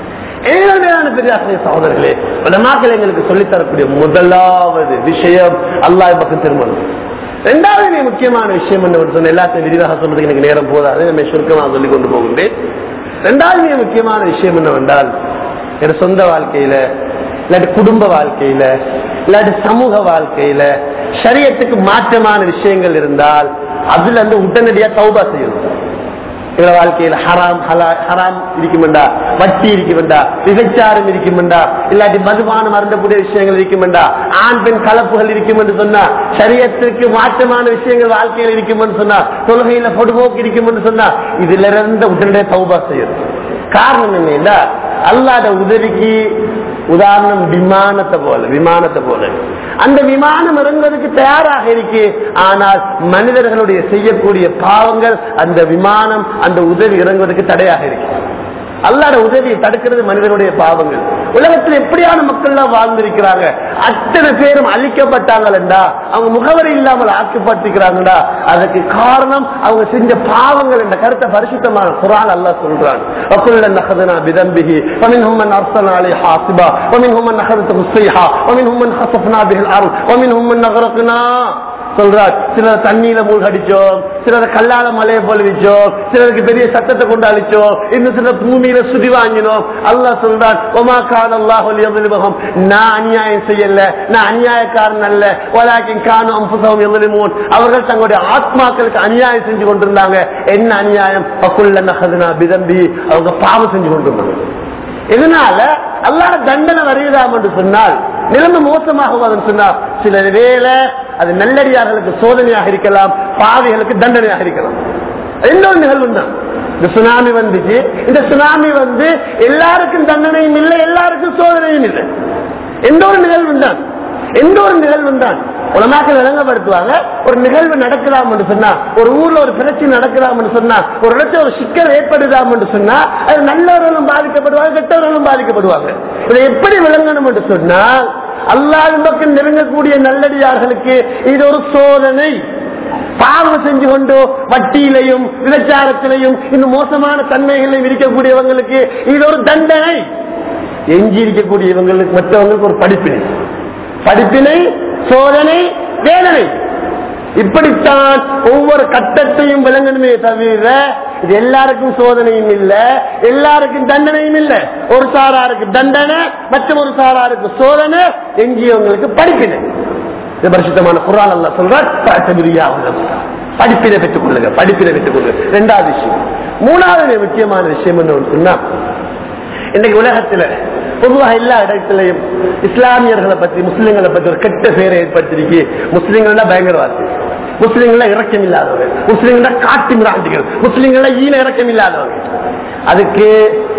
Speaker 1: ஏழையான பெரியாசிரிய சகோதரர்களே உலமாக்கள் எங்களுக்கு சொல்லித் தரக்கூடிய முதலாவது விஷயம் அல்லாஹ் பக்கம் திருமணம் ரெண்டாவது மிக முக்கியமான விஷயம் என்ன சொன்ன எல்லாத்தையும் விரிவாக சொல்றதுக்கு எனக்கு நேரம் போதாது நம்ம சுருக்கமாக சொல்லிக் கொண்டு போகின்றேன் ரெண்டாவது மிக முக்கியமான விஷயம் என்னவென்றால் என் சொந்த வாழ்க்கையில இல்லாட்டி குடும்ப வாழ்க்கையில இல்லாட்டி சமூக வாழ்க்கையில சரியத்துக்கு மாற்றமான விஷயங்கள் இருந்தால் அதுல இருந்து உடனடியா தௌபா செய்யணும் எங்க வாழ்க்கையில ஹராம் ஹலா- ஹராம் இருக்குமெண்டா வட்டி இருக்குமெண்டா விபச்சாரம் இருக்குமெண்டா இல்லாட்டி மதுபானம் அருந்தக்கூடிய விஷயங்கள் இருக்குமெண்டா ஆண் பெண் கலப்புகள் இருக்கும் என்று சொன்னா சரியத்துக்கு மாற்றமான விஷயங்கள் வாழ்க்கையில் இருக்கும் என்று சொன்னா தொழுகையில பொடுபோக்கு இருக்கும் என்று சொன்னா இதுல இருந்து உடனடியாக தௌபா செய்யணும் காரணம் என்ன அல்லாத உதவிக்கு உதாரணம் விமானத்தை போல விமானத்தை போல அந்த விமானம் இறங்குவதற்கு தயாராக இருக்கு ஆனால் மனிதர்களுடைய செய்யக்கூடிய பாவங்கள் அந்த விமானம் அந்த உதவி இறங்குவதற்கு தடையாக இருக்கு அல்லாட உதவியை தடுக்கிறது மனிதனுடைய பாவங்கள் உலகத்தில் எப்படியான மக்கள் எல்லாம் வாழ்ந்திருக்கிறாங்க அத்தனை பேரும் அழிக்கப்பட்டாங்களா அவங்க முகவரி இல்லாமல் ஆக்கப்பட்டிருக்கிறாங்கடா அதுக்கு காரணம் அவங்க செஞ்ச பாவங்கள் என்ற கருத்தை பரிசுத்தமான குரான் அல்லாஹ் சொல்றான் وَكُلًّا أَخَذْنَا بِذَنبِهِ وَمِنْهُمْ مَنْ أَرْسَلْنَا عَلَيْهِ حَاصِبًا وَمِنْهُمْ مَنْ أَخَذَتْهُ الصَّيْحَةُ وَمِنْهُمْ مَنْ خَسَفْنَا بِهِ الْأَرْضَ وَمِنْهُمْ مَنْ أَغْرَقْنَا சொல்றார் சிலர் தண்ணியில மூழ்கடிச்சோம் சிலர் கல்லால மலையை பொழுவிச்சோம் சிலருக்கு பெரிய சத்தத்தை கொண்டு அழிச்சோம் இன்னும் சிலர் பூமியில சுதி வாங்கினோம் அல்லாஹ் சொல்றான் ஒமா கான் அல்லாஹ் எதிர்முகம் நான் அநியாயம் செய்யல நான் அநியாயக்காரன் அல்ல ஓலாக்கின் காணும் அம்புசவம் எதிர்மோன் அவர்கள் தங்களுடைய ஆத்மாக்களுக்கு அநியாயம் செஞ்சு கொண்டிருந்தாங்க என்ன அநியாயம் பக்குள்ள நகதுனா பிதம்பி அவங்க பாவம் செஞ்சு கொண்டிருந்தாங்க இதனால அல்லாத தண்டனை வருகிறாம் என்று சொன்னால் நிலைமை மோசமாகுவதுன்னு சொன்னால் சில வேளை அது நல்லடியார்களுக்கு சோதனையாக இருக்கலாம் பாவிகளுக்கு தண்டனையாக இருக்கலாம் இன்னொரு நிகழ்வு தான் இந்த சுனாமி வந்துச்சு இந்த சுனாமி வந்து எல்லாருக்கும் தண்டனையும் இல்லை எல்லாருக்கும் சோதனையும் இல்லை எந்த ஒரு நிகழ்வு தான் எந்த ஒரு நிகழ்வு தான் உலமாக்கள் விளங்கப்படுத்துவாங்க ஒரு நிகழ்வு நடக்கலாம் என்று சொன்னா ஒரு ஊர்ல ஒரு பிரச்சனை நடக்கலாம் என்று சொன்னா ஒரு இடத்துல ஒரு சிக்கல் ஏற்படுதாம் என்று சொன்னா அது நல்லவர்களும் பாதிக்கப்படுவாங்க கெட்டவர்களும் பாதிக்கப்படுவாங்க இதை எப்படி விளங்கணும் என்று சொன்னால் அல்லாஹ் பக்கம் நெருங்கக்கூடிய நல்லடியார்களுக்கு இது ஒரு சோதனை பாவம் செஞ்சு கொண்டு வட்டியிலையும் விபச்சாரத்திலையும் இன்னும் மோசமான தன்மைகளையும் இருக்கக்கூடியவங்களுக்கு இது ஒரு தண்டனை எஞ்சி இருக்கக்கூடிய இவங்களுக்கு மற்றவங்களுக்கு ஒரு படிப்பினை படிப்பினை சோதனை வேதனை இப்படித்தான் ஒவ்வொரு கட்டத்தையும் விளங்கணுமே தவிர இது எல்லாருக்கும் சோதனையும் இல்ல எல்லாருக்கும் தண்டனையும் இல்ல ஒரு சாராருக்கு தண்டனை மற்ற ஒரு சாராருக்கு சோதனை எஞ்சியவங்களுக்கு படிப்பினை இது பரிசுத்தமான குரான் அல்ல சொல்றார் படிப்பினை பெற்றுக் கொள்ளுங்க படிப்பினை பெற்றுக் கொள்ளுங்க ரெண்டாவது விஷயம் மூணாவது முக்கியமான விஷயம் என்ன சொன்னா இன்னைக்கு உலகத்துல பொதுவாக எல்லா இடத்திலையும் இஸ்லாமியர்களை பத்தி முஸ்லிம்களை பத்தி ஒரு கெட்ட பேரை ஏற்படுத்திருக்கு முஸ்லிம்கள் பயங்கரவாதி முஸ்லிம்கள இறக்கம் இல்லாதவங்க முஸ்லிம்கள காட்டு மிராண்டிகள் முஸ்லிம்கள ஈன இறக்கம் இல்லாதவங்க அதுக்கு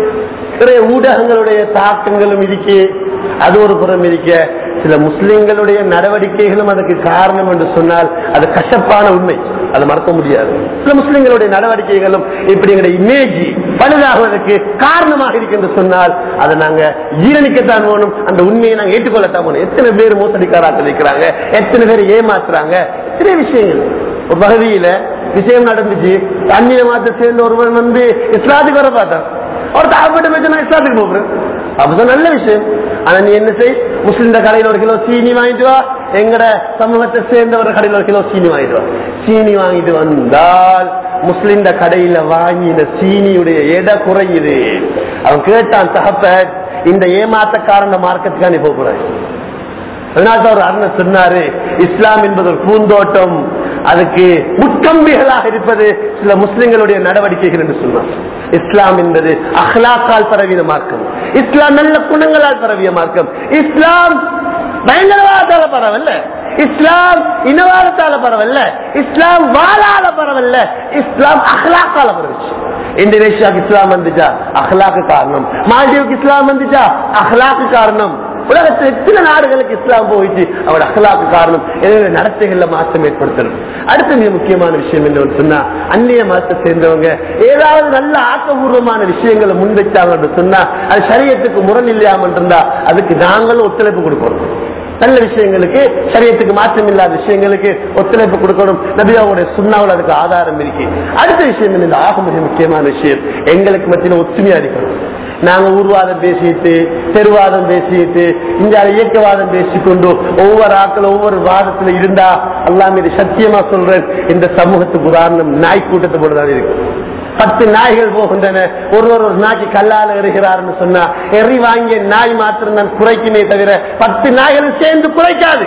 Speaker 1: நிறைய ஊடகங்களுடைய தாக்கங்களும் இருக்கு அது ஒரு புறம் இருக்க சில முஸ்லிம்களுடைய நடவடிக்கைகளும் அதுக்கு காரணம் என்று சொன்னால் அது கசப்பான உண்மை அதை மறக்க முடியாது சில முஸ்லிம்களுடைய நடவடிக்கைகளும் இப்படி எங்களுடைய இமேஜ் பழுதாகுவதற்கு காரணமாக இருக்கு என்று சொன்னால் அதை நாங்க ஜீரணிக்கத்தான் வேணும் அந்த உண்மையை நாங்க ஏற்றுக்கொள்ளத்தான் வேணும் எத்தனை பேர் மோசடிக்காராக்கள் இருக்கிறாங்க எத்தனை பேர் ஏமாத்துறாங்க எத்தனை விஷயங்கள் ஒரு பகுதியில விஷயம் நடந்துச்சு அந்நிய மாத்த சேர்ந்த ஒருவன் வந்து இஸ்லாத்துக்கு வர பார்த்தான் அவர் தாக்கப்பட்ட பேச்சு நான் இஸ்லாத்துக்கு போகிறேன் அப்பதான் நல்ல விஷயம் ஆனா நீ என்ன செய் முஸ்லிம் கடையில் ஒரு கிலோ சீனி வாங்கிட்டு வா எங்கட சமூகத்தை சேர்ந்த ஒரு கடையில் ஒரு கிலோ சீனி வாங்கிட்டு வா சீனி வாங்கிட்டு வந்தால் முஸ்லிம் கடையில வாங்கின சீனியுடைய எடை குறையுது அவன் கேட்டான் தகப்ப இந்த ஏமாத்தக்காரன் மார்க்கத்துக்காக நீ போகிறாய் அதனால்தான் ஒரு அருணர் சொன்னாரு இஸ்லாம் என்பது ஒரு பூந்தோட்டம் அதுக்கு முட்கம்பிகளாக இருப்பது சில முஸ்லிம்களுடைய நடவடிக்கைகள் என்று சொன்னார் இஸ்லாம் என்பது அஹ்லாக்கால் பரவிய மார்க்கம் இஸ்லாம் நல்ல குணங்களால் பரவிய மார்க்கம் இஸ்லாம் பயங்கரவாதத்தால பரவல்ல இஸ்லாம் இனவாதத்தால பரவல்ல இஸ்லாம் வாழால பரவல்ல இஸ்லாம் அஹ்லாக்கால பரவிச்சு இந்தோனேஷியாவுக்கு இஸ்லாம் வந்துச்சா அஹ்லாக்கு காரணம் மால்டீவுக்கு இஸ்லாம் வந்துச்சா அஹ்லாக்கு காரணம் உலகத்தில் எத்தனை நாடுகளுக்கு இஸ்லாம் போயிட்டு அவரோட அகலாக்கு காரணம் எனவே நடத்தைகள்ல மாற்றம் ஏற்படுத்தணும் அடுத்த மிக முக்கியமான விஷயம் என்னன்னு சொன்னா அந்நிய மதத்தை சேர்ந்தவங்க ஏதாவது நல்ல ஆக்கபூர்வமான விஷயங்களை முன்வைச்சாங்கன்னு சொன்னா அது சரியத்துக்கு முரண் இல்லாமல் இருந்தா அதுக்கு நாங்களும் ஒத்துழைப்பு கொடுக்கணும் நல்ல விஷயங்களுக்கு சரியத்துக்கு மாற்றம் இல்லாத விஷயங்களுக்கு ஒத்துழைப்பு கொடுக்கணும் நபியாவுடைய சுண்ணாவில் அதுக்கு ஆதாரம் இருக்கு அடுத்த விஷயம் என்ன? இந்த ஆக மிக முக்கியமான விஷயம் எங்களுக்கு மத்தியில ஒற்றுமையா இருக்கணும் நாங்க ஊர்வாதம் பேசிட்டு தெருவாதம் பேசிட்டு இந்த இயக்கவாதம் பேசிக்கொண்டு ஒவ்வொரு ஆக்கள் ஒவ்வொரு வாதத்துல இருந்தா அல்லாம இது சத்தியமா சொல்றேன் இந்த சமூகத்துக்கு உதாரணம் நாய் கூட்டத்தை போலதான் இருக்கு பத்து நாய்கள் போகின்றன ஒருவர் ஒரு நாய்க்கு கல்லால் எறிகிறார்னு சொன்னா எறி வாங்கிய நாய் மாத்திரம் தான் குறைக்குமே தவிர பத்து நாய்களும் சேர்ந்து குறைக்காது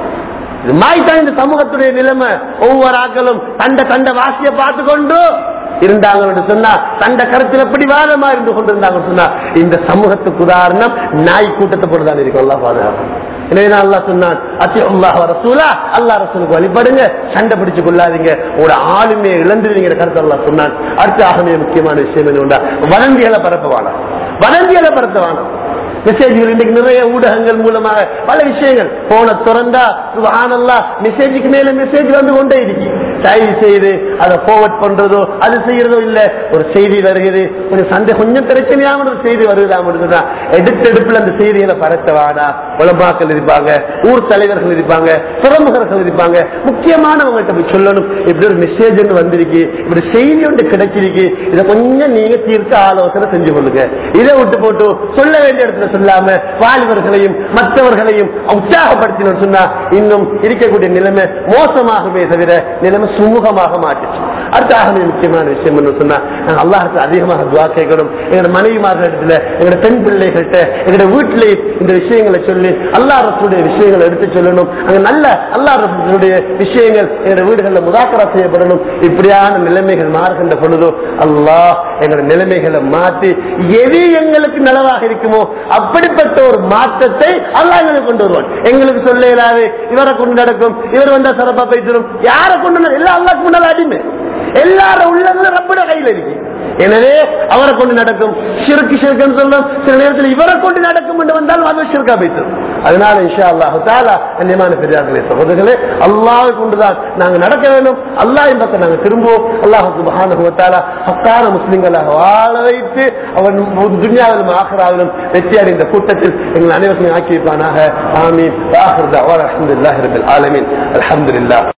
Speaker 1: இது மாய்தான் இந்த சமூகத்துடைய நிலைமை ஒவ்வொரு ஆக்களும் தண்ட தண்ட வாசிய பார்த்து கொண்டு இருந்தாங்க சொன்னா தண்ட கருத்துல பிடிவாதமா இருந்து கொண்டிருந்தாங்க சொன்னா இந்த சமூகத்துக்கு உதாரணம் நாய் கூட்டத்தை போட்டுதான் இருக்கும் அல்லா பாதுகாப்பு எனவே அல்லா சொன்னான் அத்தி அல்லாஹ் ரசூலா அல்லா ரசூலுக்கு வழிபடுங்க சண்டை பிடிச்சு கொள்ளாதீங்க ஒரு ஆளுமையை இழந்துருவீங்கிற கருத்து அல்லா சொன்னான் அடுத்த ஆகவே முக்கியமான விஷயம் என்ன வதந்திகளை பரப்பவானா வதந்திகளை பரப்பவானா மெசேஜ்கள் இன்னைக்கு நிறைய ஊடகங்கள் மூலமாக பல விஷயங்கள் போன திறந்தா சுபஹானல்லா மெசேஜுக்கு மேல மெசேஜ் வந்து கொண்டே இருக்கு தயவு செய்து அதை forward பண்றதோ அது செய்யறதோ இல்ல ஒரு செய்தி வருகிறது கொஞ்சம் சண்டை கொஞ்சம் பிரச்சனையான ஒரு செய்தி வருகிறதா எடுத்தெடுப்புல அந்த செய்திகளை பரத்தவாடா உலமாக்கள் இருப்பாங்க ஊர் தலைவர்கள் இருப்பாங்க பிரமுகர்கள் இருப்பாங்க முக்கியமானவங்கள்ட்ட போய் சொல்லணும் இப்படி ஒரு மெசேஜ் வந்திருக்கு இப்படி செய்தி ஒன்று கிடைச்சிருக்கு இதை கொஞ்சம் நீங்க தீர்க்க ஆலோசனை செஞ்சு கொள்ளுங்க இதை விட்டு போட்டு சொல்ல வேண்டிய இடத்துல சொல்லாம வாலிபர்களையும் மற்றவர்களையும் உற்சாகப்படுத்தினோம் சொன்னா இன்னும் இருக்கக்கூடிய நிலைமை மோசமாகவே தவிர நிலைமை சுமூகமாக மாட்டுச்சு அடுத்தாக முக்கியமான விஷயம் என்ன சொன்னா நாங்க அல்லாஹுக்கு அதிகமாக துவா கேட்கணும் எங்களோட மனைவிமார்களிடத்துல எங்களோட பெண் பிள்ளைகள்கிட்ட எங்களோட வீட்டிலே இந்த விஷயங்களை சொல்லி அல்லாஹ் ரசூடைய விஷயங்களை எடுத்து சொல்லணும் அங்க நல்ல அல்லாஹ் ரசூடைய விஷயங்கள் எங்களோட வீடுகளில் முதாக்கரா செய்யப்படணும் இப்படியான நிலைமைகள் மாறுகின்ற பொழுதோ அல்லாஹ் எங்களோட நிலைமைகளை மாற்றி எது எங்களுக்கு நலவாக இருக்குமோ அப்படிப்பட்ட ஒரு மாற்றத்தை அல்லாஹ் எங்களுக்கு கொண்டு வருவான் எங்களுக்கு சொல்ல இயலாது இவரை கொண்டு நடக்கும் இவர் வந்தா சிறப்பா போய்த்திரும் யாரை கொண்டு நட- எல்லாம் அல்லாஹ் முன்னால் அடிமை எல்லாரும் உள்ளதுல ரப்பட கையில் இருக்கு எனவே அவரை கொண்டு நடக்கும் சிறுக்கு சிறுக்குன்னு சொல்லும் சில நேரத்தில் இவரை கொண்டு நடக்கும் என்று வந்தால் அது சிறுக்கா போய்த்திரும் அதனால இன்ஷா அல்லாஹு தாலா கண்ணியமான பெரியார்களே சகோதரர்களே அல்லாஹ் கொண்டுதான் நாங்க நடக்க வேண்டும் அல்லாஹ் பக்கம் நாங்க திரும்புவோம் அல்லாஹ் சுபஹானுவத்தாலா ஹக்கான முஸ்லிம்களாக வாழ வைத்து அவன் துன்யாவிலும் ஆகராவிலும் வெற்றி அடைந்த கூட்டத்தில் எங்கள் அனைவருக்கும் ஆக்கி வைப்பானாக ஆமீன் வாஹிர் தஅவானா அல்ஹம்துலில்லாஹி ரப்பில் ஆலமீன் அல்ஹம்துலில்லாஹ்